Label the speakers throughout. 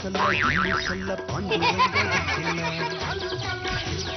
Speaker 1: ಸಲ್ಲ ಇಲ್ಲಿ ಸಲ್ಲ ಪಾಂಡುರಂಗ ಗೊತ್ತಿಲ್ಲ.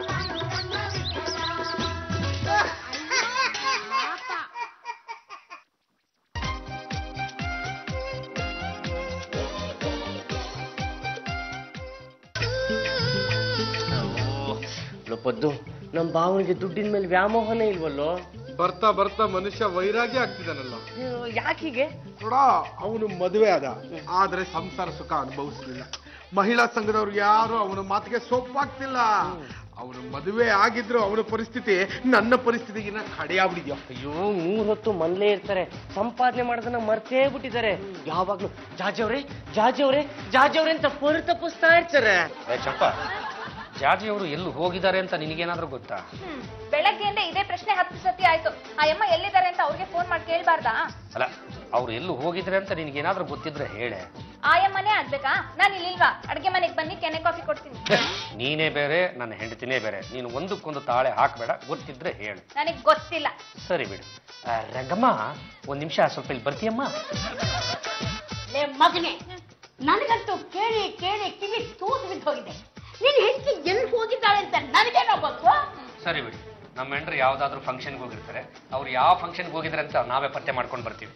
Speaker 2: ಪದ್ದು ನಮ್ಮ ಭಾವನಿಗೆ ದುಡ್ಡಿನ ಮೇಲೆ ವ್ಯಾಮೋಹನೇ ಇಲ್ವಲ್ಲೋ
Speaker 3: ಬರ್ತಾ ಬರ್ತಾ ಮನುಷ್ಯ ವೈರಾಗ್ಯ ಆಗ್ತಿದ್ದಾನಲ್ಲ
Speaker 2: ಯಾಕೀಗೆ
Speaker 3: ನೋಡ ಅವನು ಮದುವೆ ಆದ ಆದ್ರೆ ಸಂಸಾರ ಸುಖ ಅನುಭವಿಸಲಿಲ್ಲ ಮಹಿಳಾ ಸಂಘದವ್ರು ಯಾರು ಅವನ ಮಾತಿಗೆ ಸೊಪ್ಪಾಗ್ತಿಲ್ಲ ಅವನು ಮದುವೆ ಆಗಿದ್ರು ಅವನ ಪರಿಸ್ಥಿತಿ ನನ್ನ ಪರಿಸ್ಥಿತಿಗಿನ ಕಡೆಯಾಗ್ಬಿಡಿದ್ಯೋ
Speaker 2: ಅಯ್ಯೋ ಮೂರ್ ಹೊತ್ತು ಮನೇಲೇ ಇರ್ತಾರೆ ಸಂಪಾದನೆ ಮಾಡೋದನ್ನ ಮರ್ತೇ ಬಿಟ್ಟಿದ್ದಾರೆ ಯಾವಾಗ್ಲೂ ಜಾಜವ್ರೆ ಜಾಜವ್ರೆ ಜಾಜವ್ರೆ ಅಂತ ಪೊರು ತಪ್ಪಿಸ್ತಾ ಇರ್ತಾರೆ
Speaker 4: ಏ ಚಂಪ ಜಾಜಿ ಅವರು ಎಲ್ಲಿ ಹೋಗಿದ್ದಾರೆ ಅಂತ ನಿನಗೇನಾದ್ರೂ ಗೊತ್ತಾ
Speaker 5: ಹ್ಮ್. ಬೆಳಗ್ಗೆಯಿಂದ ಇದೇ ಪ್ರಶ್ನೆ ಹತ್ತು ಸತಿ ಆಯ್ತು ಆ ಅಮ್ಮ ಎಲ್ಲಿದ್ದಾರೆ ಅಂತ ಅವ್ರಿಗೆ ಫೋನ್ ಮಾಡಿ ಕೇಳ್ಬಾರ್ದಾ
Speaker 4: ಅಲ್ಲ ಅವ್ರು ಎಲ್ಲಿ ಹೋಗಿದ್ರೆ ಅಂತ ನಿನಗೇನಾದ್ರೂ ಗೊತ್ತಿದ್ರೆ ಹೇಳೆ
Speaker 5: ಆ ಅಮ್ಮನೇ ಆಗ್ಬೇಕಾ ನಾನು ಇಲ್ಲಿಲ್ವಾ ಅಡ್ಗೆ ಮನೆಗೆ ಬನ್ನಿ ಕೆನೆ ಕಾಫಿ ಕೊಡ್ತೀನಿ
Speaker 4: ನೀನೇ ಬೇರೆ ನನ್ನ ಹೆಂಡತಿನೇ ಬೇರೆ ನೀನು ಒಂದಕ್ಕೊಂದು ತಾಳೆ ಹಾಕಬೇಡ ಗೊತ್ತಿದ್ರೆ ಹೇಳು
Speaker 5: ನನಗ್ ಗೊತ್ತಿಲ್ಲ
Speaker 4: ಸರಿ ಬಿಡು ಆ, ರಂಗಮ್ಮ ಒಂದ್ ನಿಮಿಷ ಸ್ವಲ್ಪ ಇಲ್ಲಿ ಬರ್ತೀಯಮ್ಮ
Speaker 6: ಲೇ ಮಗನೇ ನನಗಂತೂ ಕೇಳಿ ಕೇಳಿ ಕಿವಿ ತೂತು ಬಿದ್ದು ಹೋಗಿದೆ ನಿನ್ ಹೆಂಡತಿ ಎಲ್ಲಿ ಹೋಗಿದ್ದಾಳೆ ಅಂತ ನನಗೇನೋ ಗೊತ್ತು
Speaker 4: ಸರಿ ಬಿಡಿ ನಮ್ಮ ಹೆಂಡ್ರು ಯಾವ್ದಾದ್ರು ಫಂಕ್ಷನ್ಗೆ ಹೋಗಿರ್ತಾರೆ ಅವ್ರು ಯಾವ ಫಂಕ್ಷನ್ಗೆ ಹೋಗಿದ್ರೆ ಅಂತ ನಾವೇ ಪತ್ತೆ ಮಾಡ್ಕೊಂಡು ಬರ್ತೀವಿ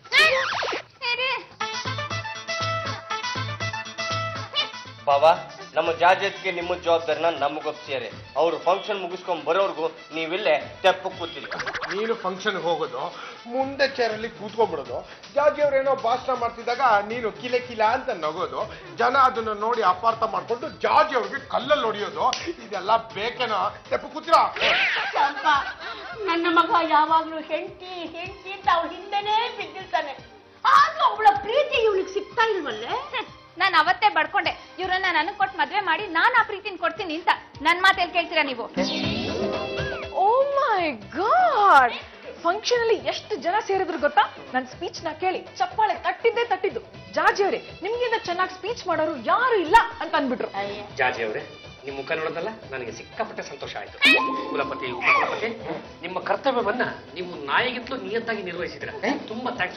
Speaker 2: ಬಾಬಾ ನಮ್ಮ ಜಾಜತ್ಗೆ ನಿಮ್ಮ ಜವಾಬ್ದಾರಿನ ನಮ್ಗೆ ಒಪ್ಸಿಯಾರೆ ಅವ್ರು ಫಂಕ್ಷನ್ ಮುಗಿಸ್ಕೊಂಡ್ ಬರೋರ್ಗು ನೀವಿಲ್ಲೇ ತೆಪ್ಪ ಕೂತಿರಿ
Speaker 3: ನೀನು ಫಂಕ್ಷನ್ ಹೋಗೋದು ಮುಂದೆ ಚೇರಲ್ಲಿ ಕೂತ್ಕೊಂಡ್ಬಿಡೋದು ಜಾಜಿ ಅವ್ರೇನೋ ಭಾಷಣ ಮಾಡ್ತಿದ್ದಾಗ ನೀನು ಕಿಲೆ ಕಿಲ ಅಂತ ನಗೋದು ಜನ ಅದನ್ನ ನೋಡಿ ಅಪಾರ್ಥ ಮಾಡ್ಕೊಂಡು ಜಾಜಿ ಅವ್ರಿಗೆ ಕಲ್ಲಲ್ಲಿ ಹೊಡಿಯೋದು ಇದೆಲ್ಲ ಬೇಕೇನೋ ತೆಪ್ಪ ಕೂತಿರೋ
Speaker 6: ಚಂಪ ನನ್ನ ಮಗ ಯಾವಾಗ್ಲೂ ಹೆಂಡತಿ ಹೆಂಡತಿ ಅಂತ ಅವ್ಳ ಹಿಂದೆನೇ ಬಿದ್ದಿರ್ತಾನೆ ಆಗ ಅವಳ ಪ್ರೀತಿ ಇವನಿಗೆ ಸಿಗ್ತಾ ಇಲ್ವಲ್ಲೇ
Speaker 5: ನಾನು ಅವತ್ತೇ ಬಡ್ಕೊಂಡೆ ಇವ್ರನ್ನ ನನಗ್ ಕೊಟ್ಟು ಮದ್ವೆ ಮಾಡಿ ನಾನ್ ಆ ಪ್ರೀತಿನ ಕೊಡ್ತೀನಿ ಅಂತ ನನ್ ಮಾತೇಲ್ ಕೇಳ್ತೀರಾ ನೀವು
Speaker 7: ಓ ಮೈ ಗಾಡ್ ಫಂಕ್ಷನ್ ಅಲ್ಲಿ ಎಷ್ಟು ಜನ ಸೇರಿದ್ರು ಗೊತ್ತಾ ನನ್ನ ಸ್ಪೀಚ್ ನ ಕೇಳಿ ಚಪ್ಪಾಳೆ ತಟ್ಟಿದ್ದೇ ತಟ್ಟಿದ್ದು ಜಾಜಿ ಅವರೇ ನಿಮ್ಗಿಂತ ಚೆನ್ನಾಗಿ ಸ್ಪೀಚ್ ಮಾಡೋರು ಯಾರು ಇಲ್ಲ ಅಂತ ಅಂದ್ಬಿಟ್ರು
Speaker 4: ಜಾಜಿ ಅವರೇ ನಿಮ್ಮ ಮುಖ ನೋಡೋದಲ್ಲ ನನಗೆ ಸಿಕ್ಕಾಪಟ್ಟೆ ಸಂತೋಷ ಆಯ್ತು ಕುಲಪತಿ ಉಪಕುಲಪತಿ ನಿಮ್ಮ ಕರ್ತವ್ಯವನ್ನ ನೀವು ನಾಯಿಗಿಂತಲೂ ನಿಯತ್ತಾಗಿ ನಿರ್ವಹಿಸಿದ್ರ ತುಂಬಾ ಥ್ಯಾಂಕ್ಸ್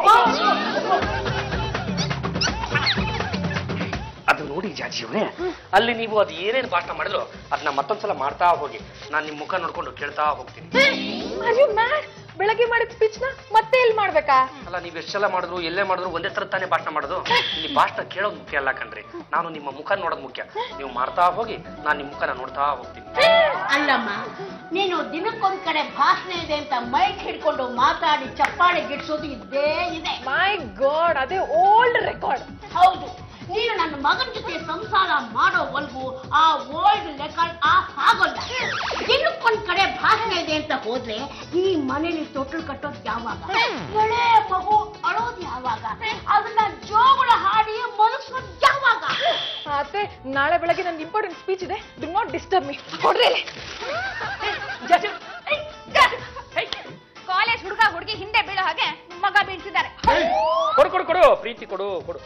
Speaker 4: ಅದು ನೋಡಿ ಜಾಜಿ ಅವರೇ ಅಲ್ಲಿ ನೀವು ಅದು ಏನೇನು ಭಾಷಣ ಮಾಡಿದ್ರು ಅದನ್ನ ಮತ್ತೊಂದ್ಸಲ ಮಾಡ್ತಾ ಹೋಗಿ ನಾನು ನಿಮ್ಮ ಮುಖ ನೋಡ್ಕೊಂಡು ಕೇಳ್ತಾ ಹೋಗ್ತೀನಿ
Speaker 7: Are you mad? ಬೆಳಗ್ಗೆ ಮಾಡಿದ ಸ್ಪೀಚ್ ನ ಮತ್ತೆ ಎಲ್ಲಿ ಮಾಡ್ಬೇಕಾ
Speaker 4: ಅಲ್ಲ ನೀವು ಎಷ್ಟೆಲ್ಲ ಮಾಡಿದ್ರು ಎಲ್ಲೇ ಮಾಡಿದ್ರು ಒಂದೇ ತರ ತಾನೇ ಭಾಷಣ ಮಾಡೋದು ಇಲ್ಲಿ ಭಾಷಣ ಕೇಳೋದು ಮುಖ್ಯ ಅಲ್ಲ ಕಣ್ರಿ ನಾನು ನಿಮ್ಮ ಮುಖ ನೋಡೋದು ಮುಖ್ಯ ನೀವು ಮಾಡ್ತಾ ಹೋಗಿ ನಾನು ನಿಮ್ಮ ಮುಖನ ನೋಡ್ತಾ ಹೋಗ್ತೀನಿ
Speaker 6: ಅಲ್ಲಮ್ಮ ನೀನು ದಿನಕ್ಕೊಂದ್ ಕಡೆ ಭಾಷಣ ಇದೆ ಅಂತ ಮೈಕ್ ಹಿಡ್ಕೊಂಡು ಮಾತಾಡಿ ಚಪ್ಪಾಳೆ ಗಿಡ್ಸೋದು ಇದ್ದೇ ಇದೆ
Speaker 7: ಮೈ ಗಾಡ್ ಅದೇ ಓಲ್ಡ್ ರೆಕಾರ್ಡ್
Speaker 6: ಹೌದು ನೀನು ನನ್ನ ಮಗನ ಜೊತೆ ಸಂಸಾರ ಮಾಡೋವರೆಗೂ ಆ ಓಲ್ಡ್ ರೆಕಾರ್ಡ್ ಆಫ್ ಆಗೋಲ್ಲ ದಿನಕ್ಕೊಂದ್ ಕಡೆ ಭಾಷಣ ಇದೆ ಅಂತ ಹೋದ್ರೆ ಈ ಮನೇಲಿ ತೊಟ್ಲು ಕಟ್ಟೋದು ಯಾವಾಗ ಎಳೆ ಮಗು ಅಳೋದು ಯಾವಾಗ ಅದನ್ನ ಜೋಗುಳ ಹಾಡಿ ಮಲಗಿಸೋದು ಯಾವಾಗ
Speaker 7: ಮತ್ತೆ ನಾಳೆ ಬೆಳಗ್ಗೆ ನನ್ಗೆ ಇಂಪಾರ್ಟೆಂಟ್ ಸ್ಪೀಚ್ ಇದೆ ಡು ನಾಟ್ ಡಿಸ್ಟರ್ಬ್ ಮೀ ಕೊಡ್ರಿ ಇಲ್ಲಿ. ಜಾಜಿ, ಏಯ್, ಜಾಜಿ, ಏಯ್.
Speaker 5: ಕಾಲೇಜ್ ಹುಡುಗ ಹುಡುಗಿ ಹಿಂದೆ ಬೀಳೋ ಹಾಗೆ ಮಗ ಬೀಳ್ಸಿದ್ದಾರೆ
Speaker 4: ಕೊಡು ಕೊಡು ಕೊಡು ಪ್ರೀತಿ ಕೊಡು ಕೊಡು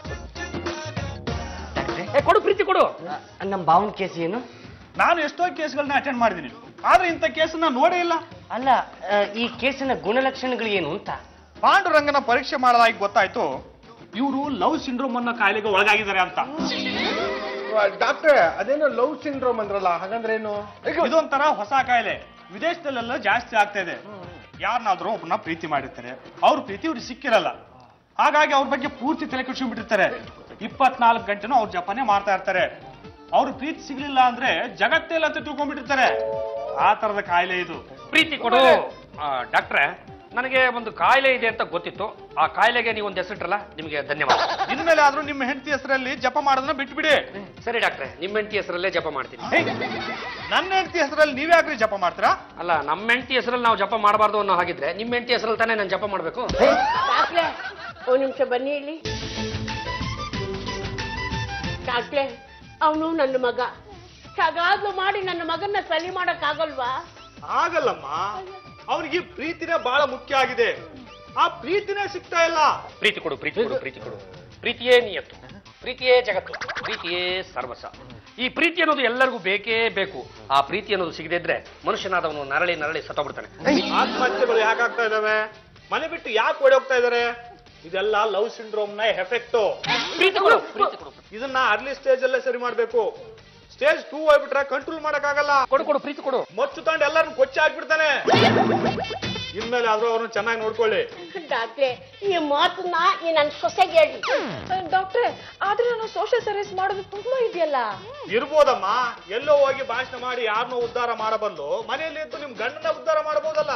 Speaker 4: ಏ, ಕೊಡು ಪ್ರೀತಿ ಕೊಡು
Speaker 2: ನಮ್ಮ ಭಾವನ ಕೇಸ್ ಏನು
Speaker 8: ನಾನು ಎಷ್ಟೋ ಕೇಸ್ಗಳನ್ನ ಅಟೆಂಡ್ ಮಾಡಿದ್ದೀನಿ ಆದ್ರೆ ಇಂಥ ಕೇಸನ್ನ ನೋಡೇ ಇಲ್ಲ
Speaker 2: ಅಲ್ಲ ಆ, ಈ ಕೇಸಿನ ಗುಣಲಕ್ಷಣಗಳು ಏನು ಅಂತ
Speaker 8: ಪಾಂಡುರಂಗನ ಪರೀಕ್ಷೆ ಮಾಡಲಾಗಿ ಗೊತ್ತಾಯ್ತು ಇವರು ಲವ್ ಸಿಂಡ್ರೋಮ್ ಅನ್ನೋ ಕಾಯಿಲೆಗೆ ಒಳಗಾಗಿದ್ದಾರೆ ಅಂತ
Speaker 3: ಡಾಕ್ಟ್ರೆ ಅದೇನೋ ಲವ್ ಸಿಂಡ್ರೋಮ್ ಅಂದ್ರಲ್ಲ ಹಾಗಂದ್ರೆ ಏನು
Speaker 8: ಇದೊಂಥರ ಹೊಸ ಕಾಯಿಲೆ ವಿದೇಶದಲ್ಲೆಲ್ಲ ಜಾಸ್ತಿ ಆಗ್ತಾ ಇದೆ ಯಾರನ್ನಾದ್ರೂ ಒಬ್ಬನ ಪ್ರೀತಿ ಮಾಡಿರ್ತಾರೆ ಅವ್ರ ಪ್ರೀತಿ ಇವ್ರಿಗೆ ಸಿಕ್ಕಿರಲ್ಲ ಹಾಗಾಗಿ ಅವ್ರ ಬಗ್ಗೆ ಪೂರ್ತಿ ತಲೆ ಕೆಡ್ಸ್ಕೊಂಡ್ಬಿಟ್ಟಿರ್ತಾರೆ ಇಪ್ಪತ್ನಾಲ್ಕು ಗಂಟೆನೂ ಅವ್ರ ಜಪನೆ ಮಾಡ್ತಾ ಇರ್ತಾರೆ ಅವ್ರ ಪ್ರೀತಿ ಸಿಗ್ಲಿಲ್ಲ ಅಂದ್ರೆ ಜಗತ್ತೇ ಇಲ್ಲ ಅಂತ ತಿಳ್ಕೊಂಡ್ಬಿಟ್ಟಿರ್ತಾರೆ ಆ ತರದ ಕಾಯಿಲೆ ಇದು
Speaker 4: ಪ್ರೀತಿ ಕೊಡು ಆ, ಡಾಕ್ಟ್ರೆ ನನಗೆ ಒಂದು ಕಾಯಿಲೆ ಇದೆ ಅಂತ ಗೊತ್ತಿತ್ತು ಆ ಕಾಯಿಲೆಗೆ ನೀವು ಒಂದು ಹೆಸರಿಟ್ರಲ್ಲ ನಿಮಗೆ ಧನ್ಯವಾದ
Speaker 8: ಇನ್ಮೇಲೆ ಆದ್ರೂ ನಿಮ್ಮ ಹೆಂಡತಿ ಹೆಸರಲ್ಲಿ ಜಪ ಮಾಡೋದನ್ನ ಬಿಟ್ಬಿಡಿ
Speaker 4: ಸರಿ ಡಾಕ್ಟ್ರೆ ನಿಮ್ಮ ಹೆಂಡತಿ ಹೆಸರಲ್ಲೇ ಜಪ ಮಾಡ್ತೀನಿ
Speaker 8: ಹೇ, ನನ್ನ ಹೆಂಡತಿ ಹೆಸರಲ್ಲಿ ನೀವ್ಯಾಕ್ರಿ ಜಪ ಮಾಡ್ತೀರಾ
Speaker 4: ಅಲ್ಲ ನಮ್ಮ ಹೆಂಡತಿ ಹೆಸರಲ್ಲಿ ನಾವು ಜಪ ಮಾಡಬಾರ್ದು ಅನ್ನೋ ಹಾಗಿದ್ರೆ ನಿಮ್ಮ ಹೆಂಡತಿ ಹೆಸರಲ್ಲಿ ತಾನೇ ನಾನು ಜಪ ಮಾಡಬೇಕು
Speaker 6: ಡಾಕ್ಟ್ರೆ ಒಂದ್ ನಿಮಿಷ ಬನ್ನಿ ಇಲ್ಲಿ ಡಾಕ್ಟ್ರೆ ಅವನು ನನ್ನ ಮಗ ಹಾಗಾದ್ಲು ಮಾಡಿ ನನ್ನ ಮಗನ್ನ ಸಲಿ ಮಾಡಕ್ ಆಗಲ್ವಾ
Speaker 8: ಆಗಲ್ಲಮ್ಮ ಅವನಿಗೆ ಪ್ರೀತಿನೇ ಬಹಳ ಮುಖ್ಯ ಆಗಿದೆ ಆ ಪ್ರೀತಿನೇ ಸಿಗ್ತಾ ಇಲ್ಲ
Speaker 4: ಪ್ರೀತಿ ಕೊಡು ಪ್ರೀತಿ ಕೊಡು ಪ್ರೀತಿ ಕೊಡು ಪ್ರೀತಿಯೇ ನಿಯತ್ತು ಪ್ರೀತಿಯೇ ಜಗತ್ತು ಪ್ರೀತಿಯೇ ಸರ್ವಸ್ವ ಈ ಪ್ರೀತಿ ಅನ್ನೋದು ಎಲ್ಲರಿಗೂ ಬೇಕೇ ಬೇಕು ಆ ಪ್ರೀತಿ ಅನ್ನೋದು ಸಿಗದೇ ಇದ್ರೆ ಮನುಷ್ಯನಾದವನು ನರಳಿ ನರಳಿ ಸತ್ತೋಗ್ಬಿಡ್ತಾನೆ
Speaker 8: ಆತ್ಮಹತ್ಯೆಗಳು ಯಾಕಾಗ್ತಾ ಇದಾವೆ ಮನೆ ಬಿಟ್ಟು ಯಾಕೆ ಓಡಿ ಹೋಗ್ತಾ ಇದಾರೆ ಇದೆಲ್ಲ ಲವ್ ಸಿಂಡ್ರೋಮ್ ನ ಎಫೆಕ್ಟ್
Speaker 4: ಪ್ರೀತಿ ಕೊಡು ಪ್ರೀತಿ ಕೊಡು
Speaker 8: ಇದನ್ನ ಅರ್ಲಿ ಸ್ಟೇಜ್ ಅಲ್ಲೇ ಸರಿ ಮಾಡ್ಬೇಕು ಸ್ಟೇಜ್ ಟೂ ಹೋಗ್ಬಿಟ್ರೆ ಕಂಟ್ರೋಲ್ ಮಾಡಕ್ಕಾಗಲ್ಲ
Speaker 4: ಕೊಡು ಕೊಡು ಪ್ರೀತಿ ಕೊಡು
Speaker 8: ಮಚ್ಚು ತಂಡು ಎಲ್ಲರನ್ನು ಕೊಚ್ಚಿ ಹಾಕ್ಬಿಡ್ತಾನೆ ಇನ್ಮೇಲೆ ಆದ್ರೂ ಅವ್ರನ್ನ ಚೆನ್ನಾಗಿ ನೋಡ್ಕೊಳ್ಳಿ
Speaker 6: ಡಾಕ್ಟ್ರೆ ಈ ಮಾತನ್ನ ಈ ನನ್ನ ಸೊಸೆಗೆ ಹೇಳಿ
Speaker 7: ಡಾಕ್ಟ್ರೆ ಆದ್ರೆ ನಾನು ಸೋಷಿಯಲ್ ಸರ್ವಿಸ್ ಮಾಡೋದು ತುಂಬಾ ಇದೆಯಲ್ಲ
Speaker 8: ಇರ್ಬೋದಮ್ಮ ಎಲ್ಲೋ ಹೋಗಿ ಭಾಷಣ ಮಾಡಿ ಯಾರನ್ನೋ ಉದ್ಧಾರ ಮಾಡಬಂದು ಮನೆಯಲ್ಲಿ ಇದ್ದು ನಿಮ್ ಗಂಡನ ಉದ್ಧಾರ ಮಾಡಬಹುದಲ್ಲ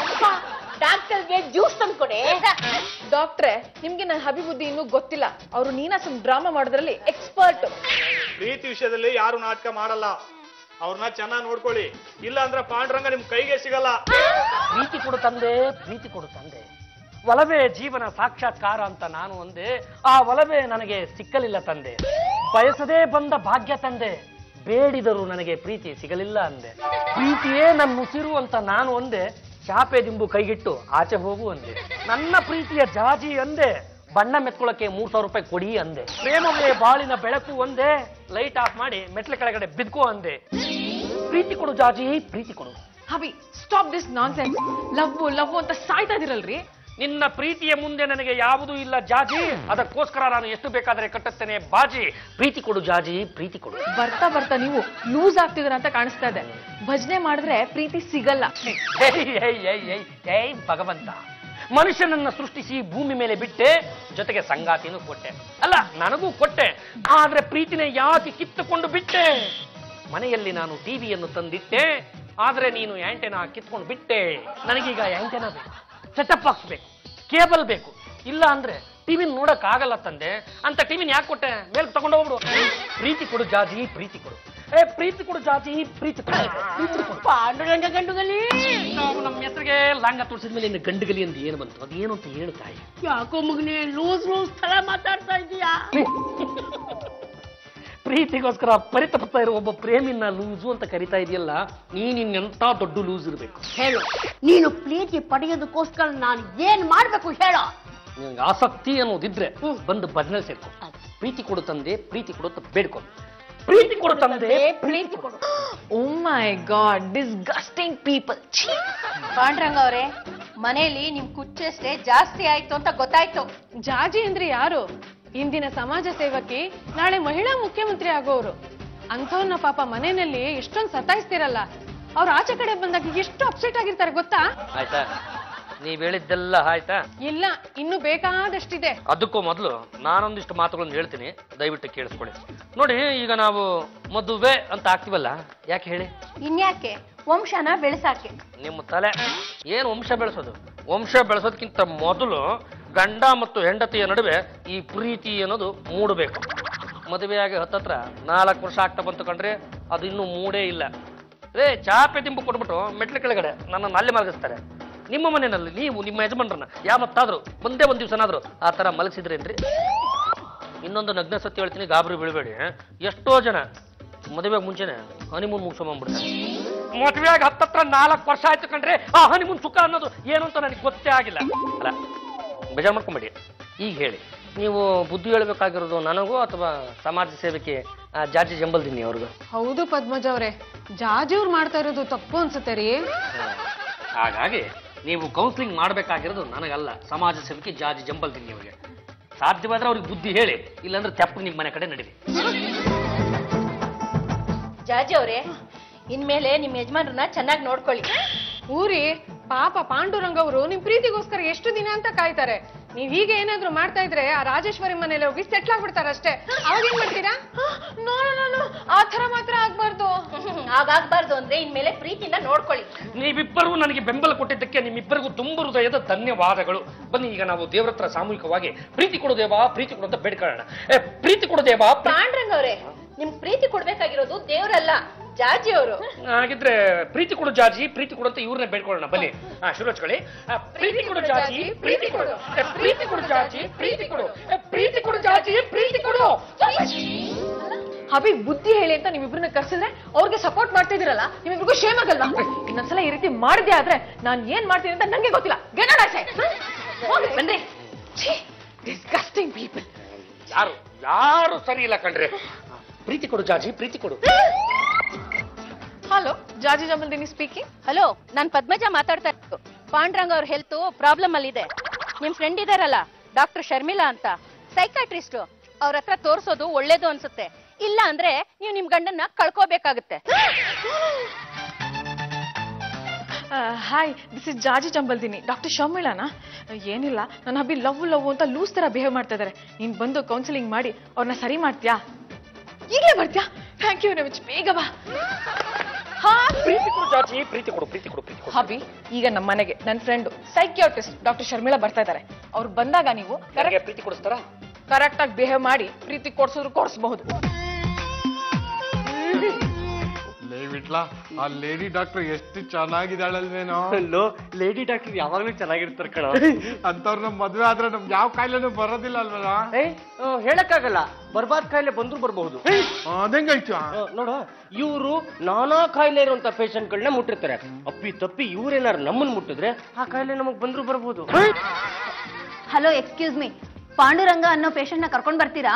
Speaker 6: ಡಾಕ್ಟರ್ಗೆ ಜ್ಯೂಸ್ ತಂದ್ಕೊಡೆ
Speaker 7: ಡಾಕ್ಟ್ರೆ ನಿಮ್ಗೆ ನನ್ನ ಹಬಿಬುದ್ಧಿ ಇನ್ನೂ ಗೊತ್ತಿಲ್ಲ ಅವರು ನೀನಾಸಂ ಡ್ರಾಮಾ ಮಾಡೋದ್ರಲ್ಲಿ ಎಕ್ಸ್ಪರ್ಟ್
Speaker 8: ಪ್ರೀತಿ ವಿಷಯದಲ್ಲಿ ಯಾರು ನಾಟಕ ಮಾಡಲ್ಲ ಅವ್ರನ್ನ ಚೆನ್ನಾಗಿ ನೋಡ್ಕೊಳ್ಳಿ ಇಲ್ಲ ಅಂದ್ರೆ ಪಾಂಡುರಂಗ ನಿಮ್ ಕೈಗೆ ಸಿಗಲ್ಲ
Speaker 4: ಪ್ರೀತಿ ಕೊಡು ತಂದೆ ಪ್ರೀತಿ ಕೊಡು ತಂದೆ ಒಲವೇ ಜೀವನ ಸಾಕ್ಷಾತ್ಕಾರ ಅಂತ ನಾನು ಒಂದೇ ಆ ಒಲವೇ ನನಗೆ ಸಿಕ್ಕಲಿಲ್ಲ ತಂದೆ ಬಯಸದೇ ಬಂದ ಭಾಗ್ಯ ತಂದೆ ಬೇಡಿದರು ನನಗೆ ಪ್ರೀತಿ ಸಿಗಲಿಲ್ಲ ಅಂದೆ ಪ್ರೀತಿಯೇ ನನ್ನ ಉಸಿರು ಅಂತ ನಾನು ಒಂದೇ ಚಾಪೆ ದಿಂಬು ಕೈಗಿಟ್ಟು ಆಚೆ ಹೋಗು ಅಂದೆ ನನ್ನ ಪ್ರೀತಿಯ ಜಾಜಿ ಅಂದೆ ಬಣ್ಣ ಮೆತ್ಕೊಳ್ಳಕ್ಕೆ ಮೂರ್ ಸಾವಿರ ರೂಪಾಯಿ ಕೊಡಿ ಅಂದೆ ಪ್ರೇಮವೇ ಬಾಳಿನ ಬೆಳಕು ಒಂದೇ ಲೈಟ್ ಆಫ್ ಮಾಡಿ ಮೆಟ್ಲ ಕೆಳಗಡೆ ಬಿದ್ಕೋ ಅಂದೆ ಪ್ರೀತಿ ಕೊಡು ಜಾಜಿ ಪ್ರೀತಿ ಕೊಡು
Speaker 7: hubby stop this nonsense love love ಅಂತ ಸಾಯ್ತಾ ಇದೀರಲ್ರಿ
Speaker 4: ನಿನ್ನ ಪ್ರೀತಿಯ ಮುಂದೆ ನನಗೆ ಯಾವುದೂ ಇಲ್ಲ ಜಾಜಿ ಅದಕ್ಕೋಸ್ಕರ ನಾನು ಎಷ್ಟು ಬೇಕಾದರೆ ಕಟ್ಟುತ್ತೇನೆ ಬಾಜಿ ಪ್ರೀತಿ ಕೊಡು ಜಾಜಿ ಪ್ರೀತಿ ಕೊಡು
Speaker 7: ಬರ್ತಾ ಬರ್ತಾ ನೀವು ಲೂಸ್ ಆಗ್ತಿದ್ರ ಅಂತ ಕಾಣಿಸ್ತಾ ಇದೆ ಭಜನೆ ಮಾಡಿದ್ರೆ ಪ್ರೀತಿ ಸಿಗಲ್ಲ
Speaker 4: ಏಯ್, ಏಯ್, ಏಯ್, ಏಯ್, ಏಯ್ ಭಗವಂತ ಮನುಷ್ಯನನ್ನ ಸೃಷ್ಟಿಸಿ ಭೂಮಿ ಮೇಲೆ ಬಿಟ್ಟೆ ಜೊತೆಗೆ ಸಂಗಾತಿನೂ ಕೊಟ್ಟೆ ಅಲ್ಲ ನನಗೂ ಕೊಟ್ಟೆ ಆದ್ರೆ ಪ್ರೀತಿನೇ ಯಾಕೆ ಕಿತ್ತುಕೊಂಡು ಬಿಟ್ಟೆ ಮನೆಯಲ್ಲಿ ನಾನು ಟಿವಿಯನ್ನು ತಂದಿಟ್ಟೆ ಆದ್ರೆ ನೀನು ಆಂಟೆನಾ ಕಿತ್ಕೊಂಡು ಬಿಟ್ಟೆ ನನಗೀಗ ಆಂಟೆನಾ ಬೇಕು ಸೆಟಪ್ ಬಾಕ್ಸ್ ಬೇಕು ಕೇಬಲ್ ಬೇಕು ಇಲ್ಲ ಅಂದ್ರೆ ಟಿವಿ ನೋಡಕ್ ಆಗಲ್ಲ ತಂದೆ ಅಂತ ಟಿವಿನ ಯಾಕೆ ಕೊಟ್ಟೆ ಮೇಲೆ ತಗೊಂಡೋಗ್ಬಿಡು ಪ್ರೀತಿ ಕೊಡು ಜಾಜಿ ಪ್ರೀತಿ ಕೊಡು ಏ ಪ್ರೀತಿ ಕೊಡು ಜಾಜಿ ಪ್ರೀತಿ ಕೊಡು ಪ್ರೀತಿ ಕೊಡು
Speaker 6: ಪಾಂಡುರಂಗ ಗಂಡುಗಲಿ
Speaker 4: ನಾವು ನಮ್ಮ ಹೆಸರಿಗೆ ಲಾಂಗ ತೋರಿಸಿದ ಮೇಲೆ ಇನ್ನು ಗಂಡುಗಲಿ ಅಂತ ಏನು ಬಂತು ಅದೇನು ಅಂತ ಹೇಳು ತಾಯಿ
Speaker 6: ಯಾಕೋ ಮಗನೇ ಲೂಸ್ ಲೂಸ್ ತರ ಮಾತಾಡ್ತಾ ಇದೀಯಾ
Speaker 4: ಪ್ರೀತಿಗೋಸ್ಕರ ಪರಿತಪಿಸ್ತಾ ಇರೋ ಒಬ್ಬ ಪ್ರೇಮಿನ ಲೂಸು ಅಂತ ಕರಿತಾ ಇದೆಯಲ್ಲ ನೀನ್ ಇನ್ನೆಂತ ದೊಡ್ಡ ಲೂಸ್ ಇರಬೇಕು
Speaker 6: ಹೇಳು ನೀನು ಪ್ರೀತಿ ಪಡೆಯೋದಕ್ಕೋಸ್ಕರ ನಾನು ಏನ್ ಮಾಡ್ಬೇಕು ಹೇಳೋ
Speaker 4: ನಿನ್ಗೆ ಆಸಕ್ತಿ ಅನ್ನೋದಿದ್ರೆ ಬಂದು ಭಜನೆ ಸೇರ್ಕೊ ಪ್ರೀತಿ ಕೊಡು ತಂದೆ ಪ್ರೀತಿ ಕೊಡು ಅಂತ ಬೇಡ್ಕೊ ಪ್ರೀತಿ ಕೊಡು ತಂದೆ
Speaker 6: ಪ್ರೀತಿ ಕೊಡು
Speaker 7: oh my god disgusting people
Speaker 5: Pandranga ಅವರೇ ಮನೆಯಲ್ಲಿ ನಿಮ್ ಕುಚ್ಚಷ್ಟೇ ಜಾಸ್ತಿ ಆಯ್ತು ಅಂತ ಗೊತ್ತಾಯ್ತು
Speaker 7: ಜಾಜಿ ಅಂದ್ರೆ ಯಾರು ಇಂದಿನ ಸಮಾಜ ಸೇವಕಿ ನಾಳೆ ಮಹಿಳಾ ಮುಖ್ಯಮಂತ್ರಿ ಆಗೋರು ಅಂಥವ್ರನ್ನ ಪಾಪ ಮನೆಯಲ್ಲಿ ಎಷ್ಟೊಂದು ಸತಾಯಿಸ್ತಿರಲ್ಲ ಅವ್ರ ಆಚೆ ಕಡೆ ಬಂದಾಗ ಎಷ್ಟು ಅಪ್ಸೆಟ್ ಆಗಿರ್ತಾರೆ ಗೊತ್ತಾ
Speaker 4: ಆಯ್ತಾ ನೀವ್ ಹೇಳಿದ್ದೆಲ್ಲ ಆಯ್ತಾ
Speaker 7: ಇಲ್ಲ ಇನ್ನು ಬೇಕಾದಷ್ಟಿದೆ
Speaker 4: ಅದಕ್ಕೂ ಮೊದಲು ನಾನೊಂದಿಷ್ಟು ಮಾತುಗಳನ್ನು ಹೇಳ್ತೀನಿ ದಯವಿಟ್ಟು ಕೇಳಿಸ್ಕೊಳ್ಳಿ ನೋಡಿ ಈಗ ನಾವು ಮದುವೆ ಅಂತ ಆಗ್ತೀವಲ್ಲ ಯಾಕೆ ಹೇಳಿ
Speaker 5: ಇನ್ಯಾಕೆ ವಂಶನ ಬೆಳೆಸಾಕೆ
Speaker 4: ನಿಮ್ಮ ತಲೆ ಏನು ವಂಶ ಬೆಳೆಸೋದು ವಂಶ ಬೆಳೆಸೋದಕ್ಕಿಂತ ಮೊದಲು ಗಂಡ ಮತ್ತು ಹೆಂಡತಿಯ ನಡುವೆ ಈ ಪ್ರೀತಿ ಅನ್ನೋದು ಮೂಡಬೇಕು ಮದುವೆಯಾಗಿ ಹತ್ತತ್ರ ನಾಲ್ಕು ವರ್ಷ ಆಗ್ತಾ ಬಂತು ಕಂಡ್ರೆ ಅದು ಇನ್ನೂ ಮೂಡೇ ಇಲ್ಲ ರೇ ಚಾಪೆ ದಿಂಬು ಕೊಟ್ಬಿಟ್ಟು ಮೆಟ್ಲ ಕೆಳಗಡೆ ನನ್ನನ್ನು ಅಲ್ಲಿ ಮಲಗಿಸ್ತಾರೆ ನಿಮ್ಮ ಮನೆಯಲ್ಲಿ ನೀವು ನಿಮ್ಮ ಯಜಮಾನ್ರನ್ನ ಯಾವತ್ತಾದ್ರೂ ಒಂದೇ ಒಂದು ದಿವಸನಾದ್ರೂ ಆ ಥರ ಮಲಗಿಸಿದ್ರೇನ್ರಿ ಇನ್ನೊಂದು ನಗ್ನ ಸತ್ಯ ಹೇಳ್ತೀನಿ ಗಾಬರಿ ಬೀಳಬೇಡಿ ಎಷ್ಟೋ ಜನ ಮದುವೆಗೆ ಮುಂಚೆನೆ ಹನಿಮೂನ್ ಮುಗಿಸ್ಕೊಂಡ್ಬಿಡ್ತಾರೆ ಮದುವೆಯಾಗಿ ಹತ್ತತ್ರ ನಾಲ್ಕು ವರ್ಷ ಆಯ್ತು ಕಂಡ್ರೆ ಆ ಹನಿಮೂನ್ ಸುಖ ಅನ್ನೋದು ಏನು ಅಂತ ನನಗೆ ಗೊತ್ತೇ ಆಗಿಲ್ಲ ಅಲ್ಲ ಬೇಜಾರು ಮಾಡ್ಕೊಂಬೇಡಿ ಈಗ ಹೇಳಿ ನೀವು ಬುದ್ಧಿ ಹೇಳ್ಬೇಕಾಗಿರೋದು ನನಗೂ ಅಥವಾ ಸಮಾಜ ಸೇವೆಗೆ ಆ, ಜಾರ್ಜಿ ಜಂಬಲ್ದಿನಿ ಅವ್ರಿಗೂ
Speaker 7: ಹೌದು ಪದ್ಮಜ ಅವ್ರೆ ಜಾಜಿ ಅವ್ರು ಮಾಡ್ತಾ ಇರೋದು ತಪ್ಪು ಅನ್ಸುತ್ತೆ ರೀ
Speaker 4: ಹಾಗಾಗಿ ನೀವು ಕೌನ್ಸಿಲಿಂಗ್ ಮಾಡಬೇಕಾಗಿರೋದು ನನಗಲ್ಲ ಸಮಾಜ ಸೇವಕಿ ಜಾರ್ಜಿ ಜಂಬಲ್ದಿನಿ ಅವರಿಗೆ ಸಾಧ್ಯವಾದ್ರೆ ಅವ್ರಿಗೆ ಬುದ್ಧಿ ಹೇಳಿ ಇಲ್ಲಾಂದ್ರೆ ತೆಪ್ಪು ನಿಮ್ಮ ಮನೆ ಕಡೆ ನಡೀರಿ
Speaker 5: ಜಾಜಿ ಅವರೇ ಇನ್ಮೇಲೆ ನಿಮ್ ಯಜಮಾನ್ರನ್ನ ಚೆನ್ನಾಗಿ ನೋಡ್ಕೊಳ್ಳಿ
Speaker 7: ಊರಿ ಪಾಪ ಪಾಂಡುರಂಗ ಅವರು ನಿಮ್ ಪ್ರೀತಿಗೋಸ್ಕರ ಎಷ್ಟು ದಿನ ಅಂತ ಕಾಯ್ತಾರೆ ನೀವ್ ಹೀಗೆ ಏನಾದ್ರೂ ಮಾಡ್ತಾ ಇದ್ರೆ ಆ ರಾಜೇಶ್ವರಿ ಮನೇಲಿ ಹೋಗಿ ಸೆಟ್ಲ್ ಆಗ್ಬಿಡ್ತಾರೆ ಅಷ್ಟೇ ಅವಾಗ ಏನ್ ಮಾಡ್ತೀರಾ ನೋ ನೋ ನೋ ಆ ತರ ಮಾತ್ರ ಆಗ್ಬಾರ್ದು
Speaker 5: ಹಾಗಾಗ್ಬಾರ್ದು ಅಂದ್ರೆ ಇನ್ಮೇಲೆ ಪ್ರೀತಿಯಿಂದ ನೋಡ್ಕೊಳ್ಳಿ
Speaker 4: ನೀವಿಬ್ಬರೂ ನನಗೆ ಬೆಂಬಲ ಕೊಟ್ಟಿದ್ದಕ್ಕೆ ನಿಮ್ಮಿಬ್ಬರಿಗೂ ತುಂಬ ಹೃದಯದ ಧನ್ಯವಾದಗಳು ಬನ್ನಿ ಈಗ ನಾವು ದೇವ್ರ ಹತ್ರ ಸಾಮೂಹಿಕವಾಗಿ ಪ್ರೀತಿ ಕೊಡು ದೇವ ಪ್ರೀತಿ ಕೊಡು ಅಂತ ಬೇಡ್ಕೊಳ್ಳೋಣ ಏ, ಪ್ರೀತಿ ಕೊಡು ದೇವ ಪ್ರೀ-
Speaker 5: ಪಾಂಡ್ರಂಗ ಅವರೇ ನಿಮ್ ಪ್ರೀತಿ ಕೊಡ್ಬೇಕಾಗಿರೋದು ದೇವ್ರಲ್ಲ ಜಾಜಿ ಅವರು
Speaker 4: ಹಾಗಿದ್ರೆ ಪ್ರೀತಿ ಕೊಡು ಜಾಜಿ ಪ್ರೀತಿ ಕೊಡು ಅಂತ ಇವ್ರನ್ನೇ ಬೇಡ್ಕೊಳ್ಳೋಣ ಬನ್ನಿ ಹಾ ಶುರು ಹಚ್ಕೊಳ್ಳಿ ಆ, ಪ್ರೀತಿ ಕೊಡು ಜಾಜಿ ಪ್ರೀತಿ ಕೊಡು ಏ, ಪ್ರೀತಿ ಕೊಡು ಜಾಜಿ ಪ್ರೀತಿ ಕೊಡು ಏ, ಪ್ರೀತಿ ಕೊಡು ಜಾಜಿ ಪ್ರೀತಿ ಕೊಡು
Speaker 7: ಹಬಿ ಬುದ್ಧಿ ಹೇಳಿ ಅಂತ ನಿಮ್ಮಿಬ್ರನ್ನ ಕರ್ಸಿದ್ರೆ ಅವ್ರಿಗೆ ಸಪೋರ್ಟ್ ಮಾಡ್ತಾ ಇದೀರಲ್ಲ ನಿಮ್ಮಿಬ್ರಿಗೂ ಶೇಮ್ ಆಗಲ್ಲ ಇನ್ನೊಂದ್ಸಲ ಈ ರೀತಿ ಮಾಡಿದೆ ಆದ್ರೆ ನಾನ್ ಏನ್ ಮಾಡ್ತೀನಿ ಅಂತ ನಂಗೆ ಗೊತ್ತಿಲ್ಲ Get out, I say. ಹೋಗಿ, ಬನ್ರಿ ಡಿಸ್ಗಸ್ಟಿಂಗ್ ಪೀಪಲ್
Speaker 4: ಯಾರು ಯಾರು ಸರಿ ಇಲ್ಲ ಕಣ್ರಿ ಪ್ರೀತಿ ಕೊಡು ಜಾಜಿ ಪ್ರೀತಿ ಕೊಡು
Speaker 7: hello Jaji Jamaldini speaking
Speaker 5: hello ನಾನ್ ಪದ್ಮಜ ಮಾತಾಡ್ತಾ ಇರೋದು ಪಾಂಡ್ರಂಗ ಅವ್ರ ಹೆಲ್ತ್ ಪ್ರಾಬ್ಲಮ್ ಅಲ್ಲಿ ಇದೆ ನಿಮ್ ಫ್ರೆಂಡ್ ಇದಾರಲ್ಲ
Speaker 9: ಡಾಕ್ಟರ್ ಶರ್ಮಿಳಾ ಅಂತ ಸೈಕಾಟ್ರಿಸ್ಟ್ ಅವ್ರ ಹತ್ರ ತೋರ್ಸೋದು ಒಳ್ಳೇದು ಅನ್ಸುತ್ತೆ ಇಲ್ಲ ಅಂದ್ರೆ ನೀವು ನಿಮ್ ಗಂಡನ್ನ ಕಳ್ಕೋಬೇಕಾಗುತ್ತೆ
Speaker 7: hi this is Jaji Chambaldini doctor ಶರ್ಮಿಳಾನಾ ಏನಿಲ್ಲ ನನ್ನ ಹಬ್ಬಿ ಲವ್ ಲವ್ ಅಂತ ಲೂಸ್ ತರ ಬಿಹೇವ್ ಮಾಡ್ತಾ ಇದಾರೆ ನೀನ್ ಬಂದು ಕೌನ್ಸಿಲಿಂಗ್ ಮಾಡಿ ಅವ್ರನ್ನ ಸರಿ ಮಾಡ್ತೀಯಾ ಈಗಲೇ ಬರ್ತೀಯಾ ಥ್ಯಾಂಕ್ ಯು ರವಿಚ್ ಬೇಗ ಬಾ ಹಾ
Speaker 4: ಪ್ರೀತಿ ಕೊಡು ಜಾಜಿ ಪ್ರೀತಿ ಕೊಡು ಪ್ರೀತಿ ಕೊಡು ಪ್ರೀತಿ ಕೊಡು
Speaker 7: ಹಬಿ ಈಗ ನಮ್ಮ ಮನೆಗೆ ನನ್ನ ಫ್ರೆಂಡ್ ಸೈಕ್ಯಾಟ್ರಿಸ್ಟ್ ಡಾಕ್ಟರ್ ಶರ್ಮಿಳಾ ಬರ್ತಾ ಇದ್ದಾರೆ ಅವ್ರು ಬಂದಾಗ ನೀವು
Speaker 4: ನನಗೆ ಪ್ರೀತಿ ಕೊಡಿಸ್ತಾರಾ
Speaker 7: ಕರೆಕ್ಟ್ ಆಗಿ ಬಿಹೇವ್ ಮಾಡಿ ಪ್ರೀತಿ ಕೊಡ್ಸಿದ್ರು ಕೊಡಿಸಬಹುದು
Speaker 3: ಲೇ ವಿಟ್ಲ ಆ ಲೇಡಿ ಡಾಕ್ಟರ್ ಎಷ್ಟು ಚೆನ್ನಾಗಿದ್ದಾಳಲ್ವೇನೋ
Speaker 2: ಅಲ್ಲೋ ಲೇಡಿ ಡಾಕ್ಟರ್ ಯಾವಾಗ್ಲೂ ಚೆನ್ನಾಗಿರ್ತಾರೆ ಕಣ
Speaker 3: ಅಂತವ್ರನ್ನ ಮದ್ವೆ ಆದ್ರೆ ನಮ್ಗೆ ಯಾವ ಕಾಯಿಲೆನೂ ಬರೋದಿಲ್ಲ ಅಲ್ವಲ್ಲ
Speaker 2: ಏಯ್ ಆ, ಹೇಳಕ್ಕಾಗಲ್ಲ ಬರ್ಬಾದ್ ಕಾಯಿಲೆ ಬಂದ್ರು ಬರಬಹುದು
Speaker 3: ಅದಂಗಾಯ್ತು
Speaker 2: ನೋಡು ಇವರು ನಾನಾ ಕಾಯಿಲೆ ಇರುವಂತ ಪೇಷಂಟ್ಗಳನ್ನ ಮುಟ್ಟಿರ್ತಾರೆ ಅಪ್ಪಿ ತಪ್ಪಿ ಇವ್ರೇನಾರು ನಮ್ಮನ್ ಮುಟ್ಟಿದ್ರೆ ಆ ಕಾಯಿಲೆ ನಮಗ್ ಬಂದ್ರು ಬರಬಹುದು
Speaker 5: ಹಲೋ ಎಕ್ಸ್ಕ್ಯೂಸ್ ಮೀ ಪಾಂಡುರಂಗ ಅನ್ನೋ ಪೇಷಂಟ್ ನ ಕರ್ಕೊಂಡ್ ಬರ್ತೀರಾ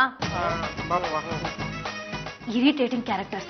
Speaker 5: ಇರಿಟೇಟಿಂಗ್ ಕ್ಯಾರೆಕ್ಟರ್ಸ್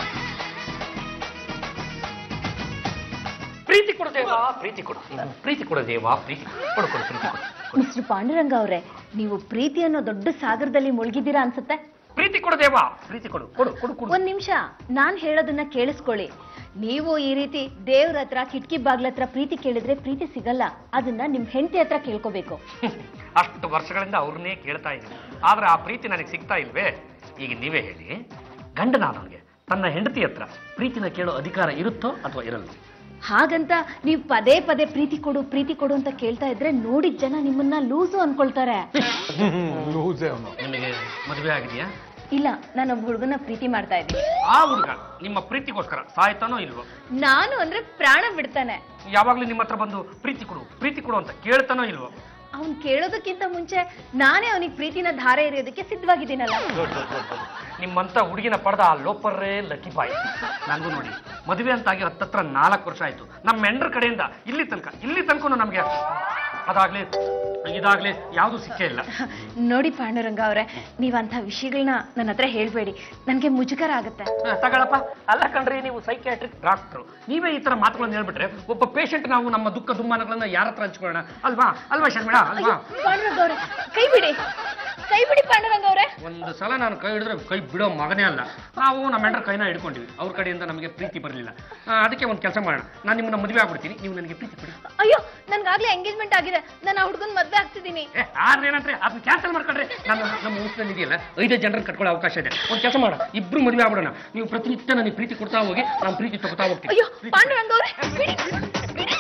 Speaker 4: ಪ್ರೀತಿ ಕೊಡು ದೇವಾ ಪ್ರೀತಿ ಕೊಡು ಪ್ರೀತಿ ಕೊಡು ದೇವಾ ಪ್ರೀತಿ ಕೊಡು ಕೊಡು ಪ್ರೀತಿ ಕೊಡು
Speaker 5: ಮಿಸ್ಟರ್ ಪಾಂಡುರಂಗ ಅವರೇ ನೀವು ಪ್ರೀತಿ ಅನ್ನೋ ದೊಡ್ಡ ಸಾಗರದಲ್ಲಿ ಮುಳುಗಿದ್ದೀರಾ ಅನ್ಸುತ್ತೆ
Speaker 4: ಪ್ರೀತಿ ಕೊಡು ದೇವಾ ಪ್ರೀತಿ ಕೊಡು ಕೊಡು ಕೊಡು ಕೊಡು
Speaker 5: ಒಂದ್ ನಿಮಿಷ ನಾನ್ ಹೇಳೋದನ್ನ ಕೇಳಿಸ್ಕೊಳ್ಳಿ ನೀವು ಈ ರೀತಿ ದೇವ್ರ ಹತ್ರ ಕಿಟಕಿ ಬಾಗ್ಲ ಹತ್ರ ಪ್ರೀತಿ ಕೇಳಿದ್ರೆ ಪ್ರೀತಿ ಸಿಗಲ್ಲ ಅದನ್ನ ನಿಮ್ ಹೆಂಡತಿ ಹತ್ರ ಕೇಳ್ಕೋಬೇಕು
Speaker 4: ಅಷ್ಟು ವರ್ಷಗಳಿಂದ ಅವ್ರನ್ನೇ ಕೇಳ್ತಾ ಇದ್ದೀನಿ ಆದ್ರೆ ಆ ಪ್ರೀತಿ ನನಗೆ ಸಿಗ್ತಾ ಇಲ್ವೇ ಈಗ ನೀವೇ ಹೇಳಿ ಗಂಡನಾದವನಿಗೆ ತನ್ನ ಹೆಂಡತಿ ಹತ್ರ ಪ್ರೀತಿನ ಕೇಳೋ ಅಧಿಕಾರ ಇರುತ್ತೋ ಅಥವಾ ಇರಲ್ಲ
Speaker 5: ಹಾಗಂತ ನೀವ್ ಪದೇ ಪದೇ ಪ್ರೀತಿ ಕೊಡು ಪ್ರೀತಿ ಕೊಡು ಅಂತ ಕೇಳ್ತಾ ಇದ್ರೆ ನೋಡಿದ ಜನ ನಿಮ್ಮನ್ನ ಲೂಸು ಅನ್ಕೊಳ್ತಾರೆ
Speaker 3: ಲೂಸೇ ಅವನು
Speaker 4: ನಿಮಗೆ ಮದುವೆ ಆಗಿದೆಯಾ
Speaker 5: ಇಲ್ಲ ನಾನೊಬ್ಬ ಹುಡುಗನ ಪ್ರೀತಿ ಮಾಡ್ತಾ ಇದ್ದೀನಿ
Speaker 4: ಆ ಹುಡುಗ ನಿಮ್ಮ ಪ್ರೀತಿಗೋಸ್ಕರ ಸಾಯ್ತಾನೋ ಇಲ್ವೋ
Speaker 5: ನಾನು ಅಂದ್ರೆ ಪ್ರಾಣ ಬಿಡ್ತಾನೆ
Speaker 4: ಯಾವಾಗ್ಲೂ ನಿಮ್ಮ ಹತ್ರ ಬಂದು ಪ್ರೀತಿ ಕೊಡು ಪ್ರೀತಿ ಕೊಡು ಅಂತ ಕೇಳ್ತಾನೋ ಇಲ್ವೋ
Speaker 5: ಅವ್ನ್ ಕೇಳೋದಕ್ಕಿಂತ ಮುಂಚೆ ನಾನೇ ಅವನಿಗೆ ಪ್ರೀತಿನ ಧಾರೆ ಎರೆಯೋದಕ್ಕೆ ಸಿದ್ಧವಾಗಿದ್ದೀನಲ್ಲ
Speaker 4: ನಿಮ್ಮಂತ ಹುಡುಗಿನ ಪಡೆದ ಆ ಲೋಪರ್ರೇ ಲಕ್ಕಿ ಬಾಯಿ ನನಗೂ ನೋಡಿ ಮದುವೆ ಅಂತಾಗಿ ಹತ್ತತ್ರ ನಾಲ್ಕು ವರ್ಷ ಆಯ್ತು ನಮ್ಮ ಮೆಂಡ್ರ ಕಡೆಯಿಂದ ಇಲ್ಲಿ ತನಕ ಇಲ್ಲಿ ತನಕ ನಮಗೆ ಅದಾಗ್ಲಿ ಇದಾಗ್ಲಿ ಯಾವುದು ಸಿಕ್ಕೇ ಇಲ್ಲ
Speaker 5: ನೋಡಿ ಪಾಂಡುರಂಗ ಅವರೇ ನೀವಂತ ವಿಷಯಗಳನ್ನ ನನ್ನ ಹತ್ರ ಹೇಳ್ಬೇಡಿ ನನ್ಗೆ ಮುಜುಗರ ಆಗುತ್ತೆ
Speaker 4: ಹ, ತಗೊಳಪ್ಪ ಅಲ್ಲ ಕಣ್ರಿ ನೀವು ಸೈಕ್ಯಾಟ್ರಿಕ್ ಡಾಕ್ಟ್ರು ನೀವೇ ಈ ತರ ಮಾತುಗಳನ್ನ ಹೇಳ್ಬಿಟ್ರೆ ಒಬ್ಬ ಪೇಷಂಟ್ ನಾವು ನಮ್ಮ ದುಃಖ ದುಮ್ಮಾನಗಳನ್ನ ಯಾರ ಹತ್ರ ಹಂಚ್ಕೊಳ್ಳೋಣ ಅಲ್ವಾ ಅಲ್ವಾ ಶರ್ಮಿಳಾ ಅಲ್ವಾ
Speaker 5: ಪಾಂಡುರಂಗ ಅವರೇ ಕೈ ಬಿಡಿ ಕೈ ಬಿಡಿ ಪಾಂಡುರಂಗ ಅವರೇ
Speaker 4: ಒಂದು ಸಲ ನಾನು ಕೈ ಹಿಡಿದ್ರೆ ಕೈ ಬಿಡೋ ಮಗನೇ ಅಲ್ಲ ನಾವು ನಮ್ಮ ಹೆಂಡ್ರ ಕೈನ ಹಿಡ್ಕೊಂಡಿವಿ ಅವ್ರ ಕಡೆಯಿಂದ ನಮಗೆ ಪ್ರೀತಿ ಬರಲಿಲ್ಲ ಅದಕ್ಕೆ ಒಂದು ಕೆಲಸ ಮಾಡೋಣ ನಾನು ನಿಮ್ಮನ್ನ ಮದುವೆ ಆಗ್ಬಿಡ್ತೀನಿ ನೀವು ನನಗೆ ಪ್ರೀತಿ ಕೊಡಿ
Speaker 5: ಅಯ್ಯೋ ನನ್ಗಾಗ್ಲೇ ಎಂಗೇಜ್ಮೆಂಟ್ ಆಗಿದೆ ನಾನು ಆ ಹುಡುಗನ್ ಮದ್ವೆ ಆಗ್ತಿದ್ದೀನಿ
Speaker 4: ಏ ಆದ್ರೆ ಏನಂದ್ರೆ ಅದನ್ನ ಕ್ಯಾನ್ಸಲ್ ಮಾಡ್ಕೊಂಡ್ರೆ ನಮ್ಮ ನಮ್ಮ ಊಟದಲ್ಲಿ ಇದೆಯಲ್ಲ ಐದೇ ಜನರನ್ನ ಕಟ್ಕೊಳ್ಳೋ ಅವಕಾಶ ಇದೆ ಒಂದು ಕೆಲಸ ಮಾಡ ಇಬ್ರು ಮದುವೆ ಆಗ್ಬಿಡೋಣ ನೀವು ಪ್ರತಿನಿತ್ಯ ನನಗೆ ಪ್ರೀತಿ ಕೊಡ್ತಾ ಹೋಗಿ ನಾನು ಪ್ರೀತಿ ತಗೋತಾ ಹೋಗ್ತೀನಿ
Speaker 5: ಅಯ್ಯೋ ಪಾಂಡುರಂಗ ಅವರೇ ಬಿಡಿ ಬಿಡಿ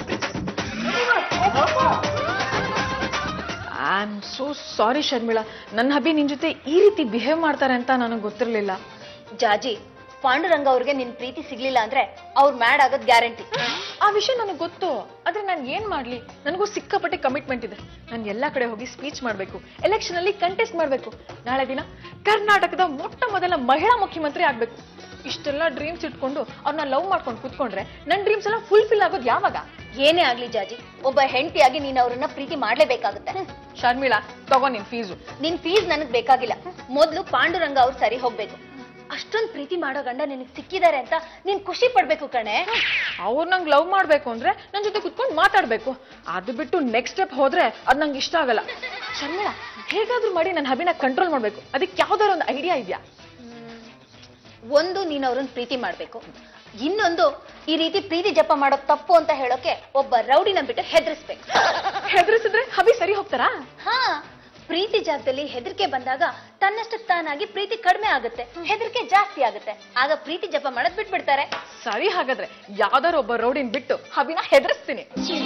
Speaker 7: I am so sorry Sharmila ನನ್ನ ಹಬ್ಬಿ ನಿನ್ ಜೊತೆ ಈ ರೀತಿ ಬಿಹೇವ್ ಮಾಡ್ತಾರೆ ಅಂತ ನನಗೆ ಗೊತ್ತಿರಲಿಲ್ಲ
Speaker 5: ಜಾಜಿ ಪಾಂಡುರಂಗ ಅವ್ರಿಗೆ ನಿನ್ ಪ್ರೀತಿ ಸಿಗ್ಲಿಲ್ಲ ಅಂದ್ರೆ ಅವ್ರು ಮ್ಯಾಡ್ ಆಗೋದ್ ಗ್ಯಾರಂಟಿ
Speaker 7: ಆ ವಿಷಯ ನನಗೆ ಗೊತ್ತು ಆದ್ರೆ ನಾನು ಏನ್ ಮಾಡ್ಲಿ ನನಗೂ ಸಿಕ್ಕಾಪಟ್ಟೆ ಕಮಿಟ್ಮೆಂಟ್ ಇದೆ ನಾನು ಎಲ್ಲಾ ಕಡೆ ಹೋಗಿ ಸ್ಪೀಚ್ ಮಾಡಬೇಕು ಎಲೆಕ್ಷನ್ ಅಲ್ಲಿ ಕಂಟೆಸ್ಟ್ ಮಾಡಬೇಕು ನಾಳೆ ದಿನ ಕರ್ನಾಟಕದ ಮೊಟ್ಟ ಮೊದಲ ಮಹಿಳಾ ಮುಖ್ಯಮಂತ್ರಿ ಆಗ್ಬೇಕು ಇಷ್ಟೆಲ್ಲ ಡ್ರೀಮ್ಸ್ ಇಟ್ಕೊಂಡು ಅವ್ರನ್ನ ಲವ್ ಮಾಡ್ಕೊಂಡು ಕೂತ್ಕೊಂಡ್ರೆ ನನ್ನ ಡ್ರೀಮ್ಸ್ ಎಲ್ಲ ಫುಲ್ಫಿಲ್ ಆಗೋದು ಯಾವಾಗ
Speaker 5: ಏನೇ ಆಗ್ಲಿ ಜಾಜಿ ಒಬ್ಬ ಹೆಂಡತಿಯಾಗಿ ನೀನ್ ಅವ್ರನ್ನ ಪ್ರೀತಿ ಮಾಡ್ಲೇಬೇಕಾಗುತ್ತೆ
Speaker 7: ಶರ್ಮಿಳಾ ತಗೋ ನಿನ್ ಫೀಸು
Speaker 5: ನಿನ್ ಫೀಸ್ ನನಗ್ ಬೇಕಾಗಿಲ್ಲ ಮೊದ್ಲು ಪಾಂಡುರಂಗ ಅವ್ರು ಸರಿ ಹೋಗ್ಬೇಕು ಅಷ್ಟೊಂದ್ ಪ್ರೀತಿ ಮಾಡೋ ಗಂಡ ನಿನಗ್ ಸಿಕ್ಕಿದ್ದಾರೆ ಅಂತ ನೀನ್ ಖುಷಿ ಪಡ್ಬೇಕು ಕಣೆ
Speaker 7: ಅವ್ರು ನಂಗೆ ಲವ್ ಮಾಡ್ಬೇಕು ಅಂದ್ರೆ ನನ್ನ ಜೊತೆ ಕುತ್ಕೊಂಡು ಮಾತಾಡ್ಬೇಕು ಅದು ಬಿಟ್ಟು ನೆಕ್ಸ್ಟ್ ಸ್ಟೆಪ್ ಹೋದ್ರೆ ಅದ್ ನಂಗೆ ಇಷ್ಟ ಆಗಲ್ಲ ಶರ್ಮಿಳಾ ಹೇಗಾದ್ರೂ ಮಾಡಿ ನನ್ನ ಹಬಿನ ಕಂಟ್ರೋಲ್ ಮಾಡ್ಬೇಕು ಅದಕ್ಕೆ ಯಾವ್ದಾರ ಒಂದು ಐಡಿಯಾ ಇದೆಯಾ
Speaker 5: ಒಂದು ನೀನ್ ಅವ್ರನ್ನ ಪ್ರೀತಿ ಮಾಡ್ಬೇಕು ಇನ್ನೊಂದು ಈ ರೀತಿ ಪ್ರೀತಿ ಜಪ ಮಾಡೋದ್ ತಪ್ಪು ಅಂತ ಹೇಳೋಕೆ ಒಬ್ಬ ರೌಡಿನ ಬಿಟ್ಟು ಹೆದರ್ಸ್ಬೇಕು
Speaker 7: ಹೆದರಿಸಿದ್ರೆ ಹಬಿ ಸರಿ ಹೋಗ್ತಾರಾ
Speaker 5: ಹಾ ಪ್ರೀತಿ ಜಾಗದಲ್ಲಿ ಹೆದರಿಕೆ ಬಂದಾಗ ತನ್ನಷ್ಟಕ್ಕೆ ತಾನಾಗಿ ಪ್ರೀತಿ ಕಡಿಮೆ ಆಗುತ್ತೆ ಹೆದರಿಕೆ ಜಾಸ್ತಿ ಆಗುತ್ತೆ ಆಗ ಪ್ರೀತಿ ಜಪ ಮಾಡೋದ್ ಬಿಟ್ಬಿಡ್ತಾರೆ
Speaker 7: ಸರಿ ಹಾಗಾದ್ರೆ ಯಾವ್ದಾರು ಒಬ್ಬ ರೌಡಿನ್ ಬಿಟ್ಟು ಹಬಿನ ಹೆದರ್ಸ್ತೀನಿ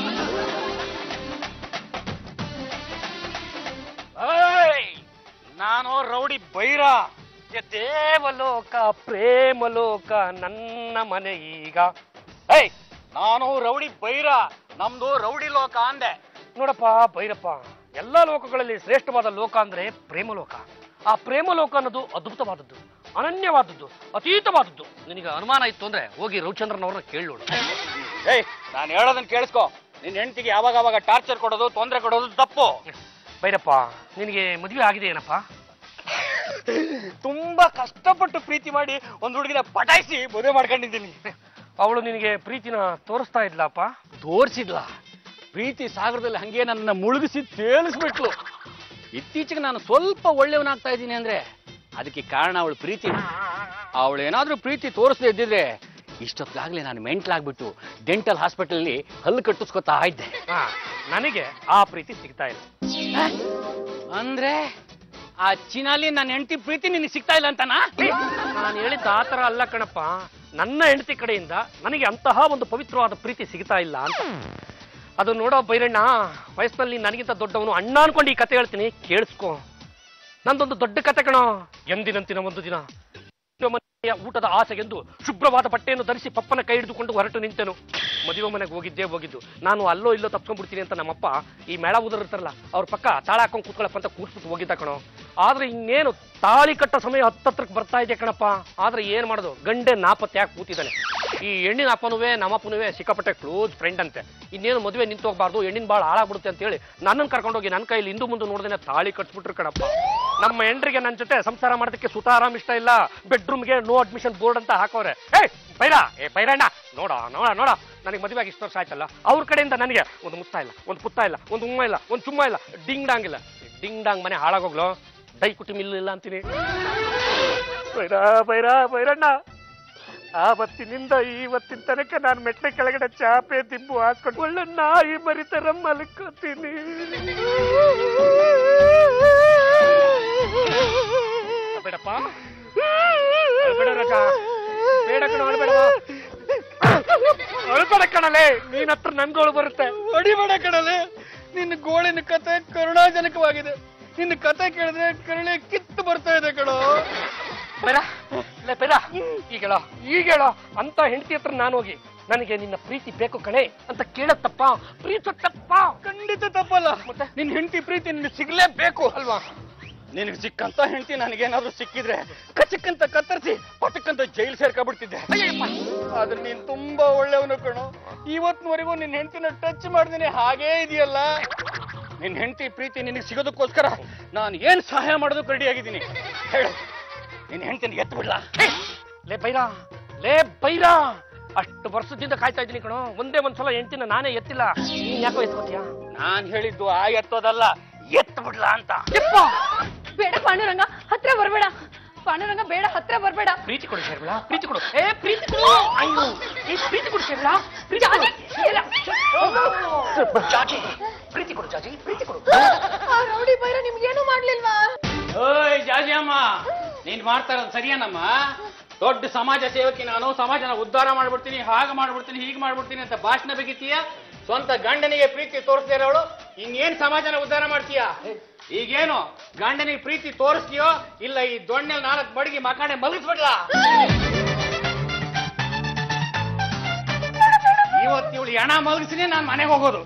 Speaker 4: ನಾನು ರೌಡಿ ಬೈರ ದೇವಲೋಕ ಪ್ರೇಮಲೋಕ ನನ್ನ ಮನೆ ಈಗ ಏಯ್ ನಾನು ರೌಡಿ ಬೈರ ನಮ್ದು ರೌಡಿ ಲೋಕ ಅಂದೆ ನೋಡಪ್ಪ ಬೈರಪ್ಪ ಎಲ್ಲಾ ಲೋಕಗಳಲ್ಲಿ ಶ್ರೇಷ್ಠವಾದ ಲೋಕ ಅಂದ್ರೆ ಪ್ರೇಮಲೋಕ ಆ ಪ್ರೇಮಲೋಕ ಅನ್ನೋದು ಅದ್ಭುತವಾದದ್ದು ಅನನ್ಯವಾದದ್ದು ಅತೀತವಾದದ್ದು ನಿನಗೆ ಅನುಮಾನ ಇತ್ತು ಅಂದ್ರೆ ಹೋಗಿ ರವಿಚಂದ್ರನ್ ಕೇಳಿ ನೋಡು
Speaker 10: ಏಯ್ ನಾನು ಹೇಳೋದನ್ನ ಕೇಳಿಸ್ಕೊ ನಿನ್ನ ಹೆಂಡತಿಗೆ ಯಾವಾಗ ಅವಾಗ ಟಾರ್ಚರ್ ಕೊಡೋದು ತೊಂದರೆ ಕೊಡೋದು ತಪ್ಪು
Speaker 4: ಬೈರಪ್ಪ ನಿನಗೆ ಮದುವೆ ಆಗಿದೆ ಏನಪ್ಪ
Speaker 10: ತುಂಬಾ ಕಷ್ಟಪಟ್ಟು ಪ್ರೀತಿ ಮಾಡಿ ಒಂದ್ ಹುಡುಗಿನ ಪಟಾಯಿಸಿ ಮದುವೆ ಮಾಡ್ಕೊಂಡಿದ್ದೀನಿ
Speaker 4: ಅವಳು ನಿನಗೆ ಪ್ರೀತಿನ ತೋರಿಸ್ತಾ ಇದ್ಲಪ್ಪ
Speaker 10: ತೋರಿಸಿದ್ಲ ಪ್ರೀತಿ ಸಾಗರದಲ್ಲಿ ಹಂಗೆ ನನ್ನ ಮುಳುಗಿಸಿ ತೇಲಿಸ್ಬಿಟ್ಲು ಇತ್ತೀಚೆಗೆ ನಾನು ಸ್ವಲ್ಪ ಒಳ್ಳೆಯವನಾಗ್ತಾ ಇದ್ದೀನಿ ಅಂದ್ರೆ ಅದಕ್ಕೆ ಕಾರಣ ಅವಳು ಪ್ರೀತಿ ಅವಳು ಏನಾದ್ರೂ ಪ್ರೀತಿ ತೋರಿಸದೇ ಇದ್ದಿದ್ರೆ ಇಷ್ಟೊತ್ತಾಗ್ಲೇ ನಾನು ಮೆಂಟ್ಲಾಗ್ಬಿಟ್ಟು ಡೆಂಟಲ್ ಹಾಸ್ಪಿಟಲ್ ಹಲ್ಲು ಕಟ್ಟಿಸ್ಕೊತಾ ಇದ್ದೆ
Speaker 4: ಹಾ ನನಗೆ ಆ ಪ್ರೀತಿ ಸಿಗ್ತಾ ಇಲ್ಲ
Speaker 10: ಅಂದ್ರೆ ಆ ಚಿನಾಲಿ ನನ್ನ ಹೆಂಡತಿ ಪ್ರೀತಿ ನಿನಗೆ ಸಿಗ್ತಾ ಇಲ್ಲ ಅಂತನಾ
Speaker 4: ನಾನು ಹೇಳಿದ್ದ ಆ ಥರ ಅಲ್ಲ ಕಣಪ್ಪ ನನ್ನ ಹೆಂಡತಿ ಕಡೆಯಿಂದ ನನಗೆ ಅಂತಹ ಒಂದು ಪವಿತ್ರವಾದ ಪ್ರೀತಿ ಸಿಗ್ತಾ ಇಲ್ಲ ಅಂತ ಅದು ನೋಡೋ ಬೈರಣ್ಣ ವಯಸ್ಸಿನಲ್ಲಿ ನನಗಿಂತ ದೊಡ್ಡವನು ಅಣ್ಣ ಅನ್ಕೊಂಡು ಈ ಕತೆ ಹೇಳ್ತೀನಿ ಕೇಳಿಸ್ಕೊ ನಂದೊಂದು ದೊಡ್ಡ ಕತೆ ಕಣೋ ಎಂದಿನಂತಿನ ಒಂದು ದಿನ ಮನೆಯ ಊಟದ ಆಸೆಗೆಂದು ಶುಭ್ರವಾದ ಬಟ್ಟೆಯನ್ನು ಧರಿಸಿ ಪಪ್ಪನ ಕೈ ಹಿಡಿದುಕೊಂಡು ಹೊರಟು ನಿಂತೆನು ಮದುವೆ ಮನೆಗೆ ಹೋಗಿದ್ದೇ ಹೋಗಿದ್ದು ನಾನು ಅಲ್ಲೋ ಇಲ್ಲೋ ತಪ್ಕೊಂಡ್ಬಿಡ್ತೀನಿ ಅಂತ ನಮ್ಮಪ್ಪ ಈ ಮೇಳ ಊದರ್ ಇರ್ತಾರಲ್ಲ ಅವ್ರ ಪಕ್ಕ ತಾಳ ಹಾಕೊಂಡು ಕೂತ್ಕೊಳ್ಳಪ್ಪ ಅಂತ ಕೂರ್ಸ್ಬಿಟ್ಟು ಹೋಗಿದ್ದ ಕಣೋ ಆದ್ರೆ ಇನ್ನೇನು ತಾಳಿ ಕಟ್ಟೋ ಸಮಯ ಹತ್ತತ್ರಕ್ಕೆ ಬರ್ತಾ ಇದೆ ಕಣಪ್ಪ ಆದ್ರೆ ಏನ್ ಮಾಡೋದು ಗಂಡೆ ನಾಪತ್ತೆ ಯಾಕೆ ಕೂತಿದ್ದಾನೆ ಈ ಹೆಣ್ಣಿನ ಅಪ್ಪನುವೆ ನಮ್ಮಪ್ಪನುವೆ ಸಿಕ್ಕಾಪಟ್ಟೆ ಕ್ಲೋಸ್ ಫ್ರೆಂಡ್ ಅಂತೆ ಇನ್ನೇನು ಮದುವೆ ನಿಂತು ಹೋಗ್ಬಾರ್ದು ಹೆಣ್ಣಿನ ಬಾಳ ಹಾಳಾಗ್ಬಿಡುತ್ತೆ ಅಂತ ಹೇಳಿ ನನ್ನನ್ನು ಕರ್ಕೊಂಡೋಗಿ ನನ್ನ ಕೈಲಿ ಹಿಂದೂ ಮುಂದೆ ನೋಡ್ದೇನೆ ತಾಳಿ ಕಟ್ಬಿಟ್ರು ಕಣಪ್ಪ ನಮ್ಮ ಹೆಂಡ್ರಿಗೆ ನನ್ನ ಜೊತೆ ಸಂಸಾರ ಮಾಡೋದಕ್ಕೆ ಸುತಾರಾಮ್ ಇಷ್ಟ ಇಲ್ಲ ಬೆಡ್ರೂಮ್ಗೆ ನೋ ಅಡ್ಮಿಷನ್ ಬೋರ್ಡ್ ಅಂತ ಹಾಕೋರೆ ಏ ಬೈರಾ ಏ ಬೈರಣ್ಣ ನೋಡ ನೋಡ ನೋಡ ನನಗೆ ಮದುವೆ ಆಗಿ ಇಷ್ಟು ವರ್ಷ ಆಯ್ತಲ್ಲ ಅವ್ರ ಕಡೆಯಿಂದ ನನಗೆ ಒಂದು ಮುತ್ತ ಇಲ್ಲ ಒಂದು ಪುತ್ತ ಇಲ್ಲ ಒಂದು ಉಮ್ಮ ಇಲ್ಲ ಒಂದು ಚುಮ್ಮ ಇಲ್ಲ ಡಿಂಗ್ ಡಾಂಗ್ ಇಲ್ಲ ಡಿಂಗ್ ಡಾಂಗ್ ಮನೆ ಹಾಳಾಗೋಗ್ಲು ಡೈ ಕುಟಿ ಮಿಲ್ ಇಲ್ಲ ಅಂತೀನಿ ಬೈರಾ ಬೈರಾ ಬೈರಣ್ಣ ಆವತ್ತಿನಿಂದ ಇವತ್ತಿನ ತನಕ ನಾನು ಮೆಟ್ಲೆ ಕೆಳಗಡೆ ಚಾಪೆ ದಿಂಬು ಹಾಕೊಂಡು ಒಳ್ಳೆ ನಾಯಿ ಮರಿತರ ಮಲ್ಕೋತೀನಿ ಬೇಡಪ್ಪ ಅಳ್ಬೇಡ ರಾಜ ಬೇಡ ಕಣ ಅಳ್ಬೇಡವ ಅಳ್ಬೇಡ ಕಣಲೆ ನೀನ್ ಹತ್ರ ನನ್ಗೋಳು ಬರುತ್ತೆ
Speaker 10: ಹೊಡಿಬೇಡ ಕಣಲೆ ನಿನ್ನ ಗೋಳಿನ ಕತೆ ಕರುಣಾಜನಕವಾಗಿದೆ ನಿನ್ನ ಕತೆ ಕೇಳಿದ್ರೆ ಕರುಣೆ ಕಿತ್ತು ಬರ್ತಾ ಇದೆ ಕಣೋ
Speaker 4: ಬೇಡ ಲೇ ಬೇಡ ಈಗೇಳೋ ಈಗೇಳೋ ಅಂತ ಹೆಂಡತಿ ಹತ್ರ ನಾನು ಹೋಗಿ ನನಗೆ ನಿನ್ನ ಪ್ರೀತಿ ಬೇಕು ಕಣೆ ಅಂತ ಕೇಳತ್ತಪ್ಪ ಪ್ರೀತಿ ತಪ್ಪ
Speaker 10: ಖಂಡಿತ ತಪ್ಪಲ್ಲ ಮತ್ತೆ ನಿನ್ ಹೆಂಡತಿ ಪ್ರೀತಿ ನಿನ್ಗೆ ಸಿಗ್ಲೇಬೇಕು ಅಲ್ವಾ ನಿನಗೆ ಸಿಕ್ಕಂತ ಹೆಂಡತಿ ನನಗೇನಾದ್ರೂ ಸಿಕ್ಕಿದ್ರೆ ಕಚಕ್ಕಂತ ಕತ್ತರಿಸಿ ಪಟಕ್ಕಂತ ಜೈಲ್ ಸೇರ್ಕೊಬಿಡ್ತಿದ್ದೆ ಆದ್ರೆ ನೀನ್ ತುಂಬಾ ಒಳ್ಳೆಯವನು ಕಣೋ ಇವತ್ತಿನವರೆಗೂ ನಿನ್ ಹೆಂಡತಿನ ಟಚ್ ಮಾಡ್ದೇನೆ ಹಾಗೇ ಇದೆಯಲ್ಲ ನಿನ್ ಹೆಂಡತಿ ಪ್ರೀತಿ ನಿನಗೆ ಸಿಗೋದಕ್ಕೋಸ್ಕರ ನಾನು ಏನ್ ಸಹಾಯ ಮಾಡೋದಕ್ಕೆ ರೆಡಿ ಆಗಿದ್ದೀನಿ ಹೇಳು ನಿನ್ ಹೆಂಡತಿನ ಎತ್ತು ಬಿಡ್ಲಾ
Speaker 4: ಲೇ ಬೈರಾ ಲೇ ಬೈರಾ ಅಷ್ಟು ವರ್ಷದಿಂದ ಕಾಯ್ತಾ ಇದ್ದೀನಿ ಕಣೋ ಒಂದೇ ಒಂದ್ಸಲ ಹೆಂಡ್ತಿನ ನಾನೇ ಎತ್ತಿಲ್ಲ ನೀನ್ ಯಾಕೋ ಎತ್ಕೋತೀಯ
Speaker 10: ನಾನ್ ಹೇಳಿದ್ದು ಆ ಎತ್ತೋದಲ್ಲ ಎತ್ತು ಬಿಡ್ಲಾ ಅಂತ
Speaker 7: ಬೇಡ ಪಾಂಡುರಂಗ ಹತ್ರ ಬರ್ಬೇಡ ಪಾಂಡುರಂಗ ಬೇಡ ಹತ್ರ ಬರ್ಬೇಡ
Speaker 4: ಪ್ರೀತಿ ಕೊಡು ಶರ್ಮಿಳ ಪ್ರೀತಿ ಕೊಡು ಏ ಪ್ರೀತಿ ಕೊಡು ಅಯ್ಯೋ ಏ ಪ್ರೀತಿ ಕೊಡು ಶರ್ಮಿಳ ಪ್ರೀತಿ ಕೊಡು
Speaker 7: ಇಲ್ಲ.
Speaker 4: ಜಾಜಿ ಪ್ರೀತಿ ಕೊಡು ಜಾಜಿ ಪ್ರೀತಿ ಕೊಡು
Speaker 7: ಆ ರೌಡಿ ಬೈರ ನಿಮ್ಗೇನು ಮಾಡ್ಲಿಲ್ವಾ
Speaker 10: ಓಯ್ ಜಾಜಿ ಅಮ್ಮ ನೀನ್ ಮಾಡ್ತಾ ಇರೋದು ಸರಿಯೇನಮ್ಮ ದೊಡ್ಡ ಸಮಾಜ ಸೇವಕಿ ನಾನು ಸಮಾಜನ ಉದ್ಧಾರ ಮಾಡ್ಬಿಡ್ತೀನಿ ಹಾಗೆ ಮಾಡ್ಬಿಡ್ತೀನಿ ಹೀಗೆ ಮಾಡ್ಬಿಡ್ತೀನಿ ಅಂತ ಭಾಷಣ ಬೆಗಿತೀಯ ಸ್ವಂತ ಗಂಡನಿಗೆ ಪ್ರೀತಿ ತೋರಿಸ್ದೇ ಇರೋಳು ಇನ್ನೇನ್ ಸಮಾಜನ ಉದ್ಧಾರ ಮಾಡ್ತೀಯ ಈಗೇನು ಗಂಡನಿಗೆ ಪ್ರೀತಿ ತೋರಿಸ್ತೀಯೋ ಇಲ್ಲ ಈ ದೊಣ್ಣೆಲ್ ನಾಲ್ಕು ಬಡಗಿ ಮಕಾಣೆ ಮಲಗಿಸ್ಬಿಡ್ಲಾ ಇವತ್ತು ಇವಳು ಹೆಣ ಮಲಗಿಸಿನೇ ನಾನು ಮನೆಗೆ ಹೋಗೋದು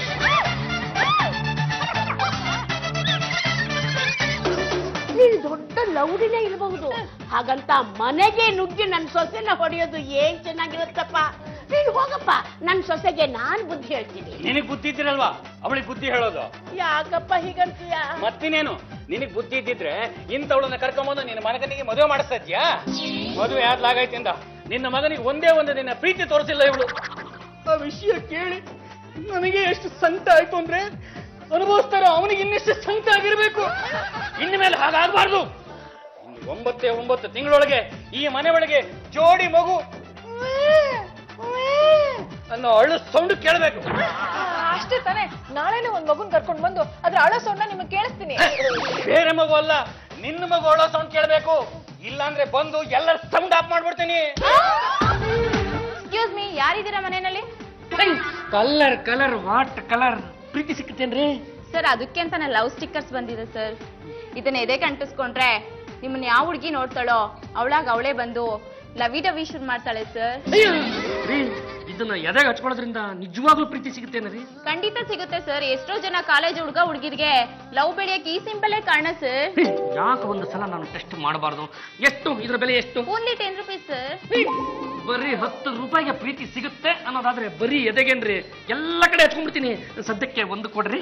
Speaker 6: ನೀನು ದೊಡ್ಡ ಲೌಡಿನೇ ಇರಬಹುದು ಹಾಗಂತ ಮನೆಗೆ ನುಗ್ಗಿ ನನ್ನ ಸೊಸೆನ ಹೊಡೆಯೋದು ಏನ್ ಚೆನ್ನಾಗಿರುತ್ತಪ್ಪ ನೀನು ಹೋಗಪ್ಪ ನನ್ನ ಸೊಸೆಗೆ ನಾನ್ ಬುದ್ಧಿ ಹೇಳ್ತೀನಿ
Speaker 10: ನಿನಗ್ ಬುದ್ಧಿ ಇದ್ದಿರಲ್ವಾ ಅವಳಿಗೆ ಬುದ್ಧಿ ಹೇಳೋದು
Speaker 6: ಯಾಕಪ್ಪ ಹೀಗಂತೀಯ
Speaker 10: ಮತ್ತಿನೇನು ನಿನಗ್ ಬುದ್ಧಿ ಇದ್ದಿದ್ರೆ ಇಂಥವಳನ್ನ ಕರ್ಕೊಂಬಂದು ನಿನ್ನ ಮಗನಿಗೆ ಮದುವೆ ಮಾಡಿಸ್ತಾ ಇದ್ಯಾ ಮದುವೆ ಯಾವ್ದಾಗೈತಿಂದ ನಿನ್ನ ಮಗನಿಗೆ ಒಂದೇ ಒಂದು ನಿನ್ನ ಪ್ರೀತಿ ತೋರಿಸಿಲ್ಲ ಇವಳು ಆ ವಿಷಯ ಕೇಳಿ ನನಗೆ ಎಷ್ಟು ಸಂಕಟ ಆಯ್ತು ಅಂದ್ರೆ ಅನುಭವಿಸ್ತಾರೋ ಅವನಿಗೆ ಇನ್ನೆಷ್ಟು ಸಂಕಟ ಆಗಿರ್ಬೇಕು ಇನ್ನು ಮೇಲೆ ಹಾಗಾಗಬಾರ್ದು ಇನ್ನು ಒಂಬತ್ತೇ ಒಂಬತ್ತು ತಿಂಗಳೊಳಗೆ ಈ ಮನೆ ಒಳಗೆ ಜೋಡಿ ಮಗು ಅನ್ನೋ ಅಳು ಸೌಂಡ್ ಕೇಳಬೇಕು
Speaker 7: ಅಷ್ಟೇ ತಾನೇ ನಾಳೆನೆ ಒಂದ್ ಮಗುನ್ ಕರ್ಕೊಂಡ್ ಬಂದು ಅದ್ರ ಅಳೋ ಸೌಂಡ್ನ ನಿಮಗೆ ಕೇಳಿಸ್ತೀನಿ
Speaker 10: ಬೇರೆ ಮಗು ಅಲ್ಲ ನಿನ್ನ ಮಗು ಅಳೋ ಸೌಂಡ್ ಕೇಳಬೇಕು ಇಲ್ಲಾಂದ್ರೆ ಬಂದು ಎಲ್ಲರ ಸೌಂಡ್ ಆಫ್ ಮಾಡ್ಬಿಡ್ತೀನಿ
Speaker 5: ಎಕ್ಸ್ಕ್ಯೂಸ್ ಮೀ ಯಾರಿದ್ದೀರಾ ಮನೆಯಲ್ಲಿ
Speaker 4: ಕಲರ್ ಕಲರ್ ವಾಟ್ ಕಲರ್ ಪ್ರೀತಿ ಸಿಕ್ಕತ್ತೇನ್ರಿ
Speaker 5: ಸರ್ ಅದಕ್ಕೆ ಅಂತ ಲವ್ ಸ್ಟಿಕ್ಕರ್ಸ್ ಬಂದಿದೆ ಸರ್ ಇದನ್ನ ಎದೆ ಅಂಟಿಸ್ಕೊಂಡ್ರೆ ನಿಮ್ಮನ್ನ ಯಾವ ಹುಡುಗಿ ನೋಡ್ತಾಳೋ ಅವಳಾಗ ಅವಳೇ ಬಂದು ಲವಿ ಡವಿ ಶುರು ಮಾಡ್ತಾಳೆ ಸರ್
Speaker 4: ರೀ ಇದನ್ನ ಎದೆಗೆ ಹಚ್ಕೊಳ್ಳೋದ್ರಿಂದ ನಿಜವಾಗ್ಲೂ ಪ್ರೀತಿ ಸಿಗುತ್ತೇನೆ
Speaker 5: ಖಂಡಿತ ಸಿಗುತ್ತೆ ಸರ್ ಎಷ್ಟೋ ಜನ ಕಾಲೇಜ್ ಹುಡುಗ ಹುಡುಗಿರಿಗೆ ಲವ್ ಬೆಳೆಯಕ್ಕೆ ಈ ಸಿಂಪಲೇ ಕಾರಣ ಸರ್
Speaker 4: ಯಾಕೆ ಒಂದು ಸಲ ನಾನು ಟೆಸ್ಟ್ ಮಾಡಬಾರ್ದು ಎಷ್ಟು ಇದ್ರ ಬೆಲೆ ಎಷ್ಟು
Speaker 5: ಓನ್ಲಿ ಟೆನ್ ರುಪೀಸ್ ಸರ್
Speaker 4: ಬರೀ ಹತ್ತು ರೂಪಾಯಿಗೆ ಪ್ರೀತಿ ಸಿಗುತ್ತೆ ಅನ್ನೋದಾದ್ರೆ ಬರೀ ಎದೆಗೇನ್ರಿ ಎಲ್ಲ ಕಡೆ ಹಚ್ಕೊಂಡ್ಬಿಡ್ತೀನಿ ಸದ್ಯಕ್ಕೆ ಒಂದು ಕೊಡ್ರಿ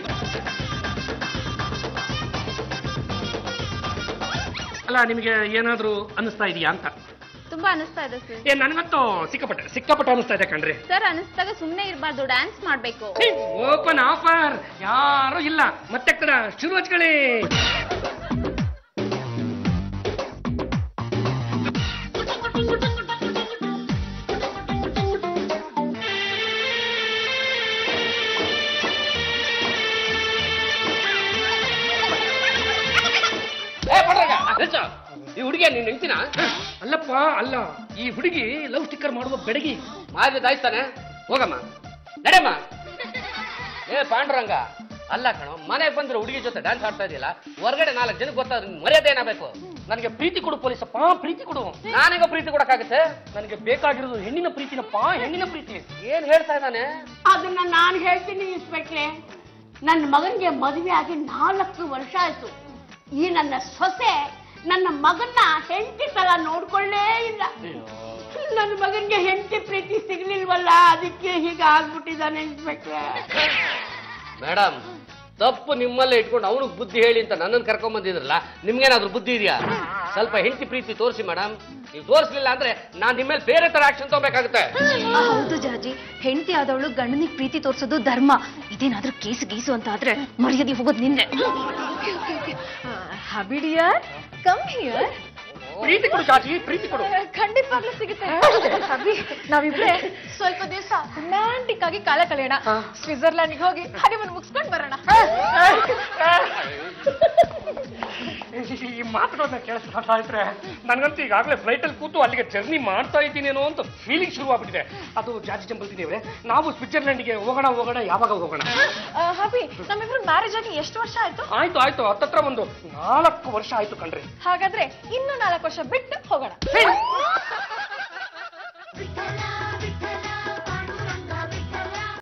Speaker 4: ಅಲ್ಲ ನಿಮಗೆ ಏನಾದ್ರೂ ಅನ್ನಿಸ್ತಾ ಇದೆಯಾ ಅಂತ
Speaker 5: ತುಂಬಾ ಅನಿಸ್ತಾ ಇದೆ ಸರ್
Speaker 4: ಏ ನನಗಂತೂ ಸಿಕ್ಕಾಪಟ್ಟೆ ಸಿಕ್ಕಾಪಟ್ಟೆ ಅನಿಸ್ತಾ ಇದೆ ಕಣ್ರಿ
Speaker 5: ಸರ್ ಅನಿಸ್ದಾಗ ಸುಮ್ನೆ ಇರಬಾರ್ದು ಡ್ಯಾನ್ಸ್ ಮಾಡ್ಬೇಕು
Speaker 4: ಓಪನ್ ಆಫರ್ ಯಾರು ಇಲ್ಲ ಮತ್ತೆ ಕಡ ಶುರು ಹಚ್ಕೊಳ್ಳಿ ಏ ಪಡ್ರಾಗ, ನಿಲ್ಸು. ಈ ಹುಡುಗಿ ನೀನ್ ಹೆಂಡ್ತಿನ ಅಲ್ಲಪ್ಪ ಅಲ್ಲ ಈ ಹುಡುಗಿ ಲವ್ ಸ್ಟಿಕ್ಕರ್ ಮಾಡುವ ಬೆಡಗಿ ಮಾರಿ ದಾಯ್ತಾನೆ ಹೋಗಮ್ಮ ನಡೆಯಮ್ಮ ಏ ಪಾಂಡುರಂಗ ಅಲ್ಲ ಕಣೋ ಮನೆಗೆ ಬಂದ್ರೆ ಹುಡುಗಿ ಜೊತೆ ಡ್ಯಾನ್ಸ್ ಆಡ್ತಾ ಇದೆಯಲ್ಲ ಹೊರಗಡೆ ನಾಲ್ಕು ಜನಕ್ಕೆ ಗೊತ್ತಾದ್ರೆ ನಿನ್ ಮರ್ಯಾದೆ ಏನಾಗಬೇಕು ನನಗೆ ಪ್ರೀತಿ ಕೊಡು ಪೊಲೀಸಪ್ಪ ಪ್ರೀತಿ ಕೊಡು ನಾನೀಗ ಪ್ರೀತಿ ಕೊಡಕ್ಕಾಗತ್ತೆ ನನಗೆ ಬೇಕಾಗಿರೋದು ಹೆಣ್ಣಿನ ಪ್ರೀತಿನಪ್ಪ ಹೆಣ್ಣಿನ ಪ್ರೀತಿ ಏನ್ ಹೇಳ್ತಾ ಇದ್ದಾನೆ
Speaker 6: ಅದನ್ನ ನಾನು ಹೇಳ್ತೀನಿ ಇನ್ಸ್ಪೆಕ್ಟ್ರೆ ನನ್ನ ಮಗನಿಗೆ ಮದುವೆ ಆಗಿ ನಾಲ್ಕು ವರ್ಷ ಆಯ್ತು ಈ ನನ್ನ ಸೊಸೆ ನನ್ನ ಮಗನ್ನ ಹೆಂಡತಿ ತರ ನೋಡ್ಕೊಳ್ಳೇ ಇಲ್ಲ ನನ್ನ ಮಗನ್ಗೆ ಹೆಂಡತಿ ಪ್ರೀತಿ ಸಿಗ್ಲಿಲ್ವಲ್ಲ ಅದಕ್ಕೆ ಹೀಗೆ ಆಗ್ಬಿಟ್ಟಿದ್ದಾನೆ ಇನ್ಸ್ಪೆಕ್ಟ್ರೆ
Speaker 4: ಮೇಡಮ್ ತಪ್ಪು ನಿಮ್ಮಲ್ಲೇ ಇಟ್ಕೊಂಡು ಅವನಿಗೆ ಬುದ್ಧಿ ಹೇಳಿ ಅಂತ ನನ್ನನ್ನು ಕರ್ಕೊಂಡ್ ಬಂದಿದ್ರಲ್ಲ ನಿಮ್ಗೇನಾದ್ರೂ ಬುದ್ಧಿ ಇದೆಯಾ ಸ್ವಲ್ಪ ಹೆಂಡತಿ ಪ್ರೀತಿ ತೋರಿಸಿ ಮೇಡಮ್ ನೀವು ತೋರಿಸ್ಲಿಲ್ಲ ಅಂದ್ರೆ ನಾನ್ ನಿಮ್ಮ ಮೇಲೆ ಬೇರೆ ತರ ಆಕ್ಷನ್ ತಗೋಬೇಕಾಗುತ್ತೆ
Speaker 11: ಹೌದು ಜಾಜಿ ಹೆಂಡತಿ ಆದವಳು ಗಂಡನಿಗೆ ಪ್ರೀತಿ ತೋರಿಸೋದು ಧರ್ಮ ಇದೇನಾದ್ರೂ ಕೇಸು ಗೀಸು ಅಂತ ಆದ್ರೆ ಮರ್ಯಾದೆ ಹೋಗೋದು ನಿನ್ನೆ
Speaker 7: ಹಬಿಡಿಯರ್ ಕಮ್ ಹಿಯರ್
Speaker 4: ಪ್ರೀತಿ ಕೊಡು ಚಾಚಿ ಪ್ರೀತಿ ಕೊಡು
Speaker 7: ಖಂಡಿತವಾಗ್ಲೂ ಸಿಗುತ್ತೆ ಹಬಿ ನಾವಿಬ್ರೆ ಸ್ವಲ್ಪ ದಿವಸ ರೊಮ್ಯಾಂಟಿಕ್ ಆಗಿ ಕಾಲ ಕಳೆಯೋಣ ಸ್ವಿಟ್ಜರ್ಲ್ಯಾಂಡ್ಗೆ ಹೋಗಿ ಹನಿಮೂನ್ ಮುಗಿಸ್ಕೊಂಡು ಬರೋಣ
Speaker 4: ಈ ಮಾತುಗಳನ್ನ ಕೇಳಿಸ್ತಾ ಇದ್ರೆ ನನಗಂತೂ ಈಗಾಗಲೇ ಫ್ಲೈಟ್ ಅಲ್ಲಿ ಕೂತು ಅಲ್ಲಿಗೆ ಜರ್ನಿ ಮಾಡ್ತಾ ಇದ್ದೀನೇನೋ ಅಂತ ಫೀಲಿಂಗ್ ಶುರುವಾಗ್ಬಿಟ್ಟಿದೆ ಅದು ಜಾಜಿ ಜಂಬಲ್ತೀನಿ ಅವರೇ ನಾವು ಸ್ವಿಟ್ಜರ್ಲೆಂಡ್ಗೆ ಹೋಗೋಣ ಹೋಗೋಣ ಯಾವಾಗ ಹೋಗೋಣ
Speaker 7: ಆ, ಹಬಿ ನಮ್ಮಿಬ್ರು ಮ್ಯಾರೇಜ್ ಆಗಿ ಎಷ್ಟು ವರ್ಷ ಆಯ್ತು
Speaker 4: ಆಯ್ತು ಆಯ್ತು ಹತ್ತತ್ರ ಒಂದು ನಾಲ್ಕು ವರ್ಷ ಆಯ್ತು ಕಣ್ರಿ
Speaker 7: ಹಾಗಾದ್ರೆ ಇನ್ನು ನಾಲ್ಕು ವರ್ಷ ಬಿಟ್ಟು ಹೋಗೋಣ
Speaker 6: ವಿಠಲ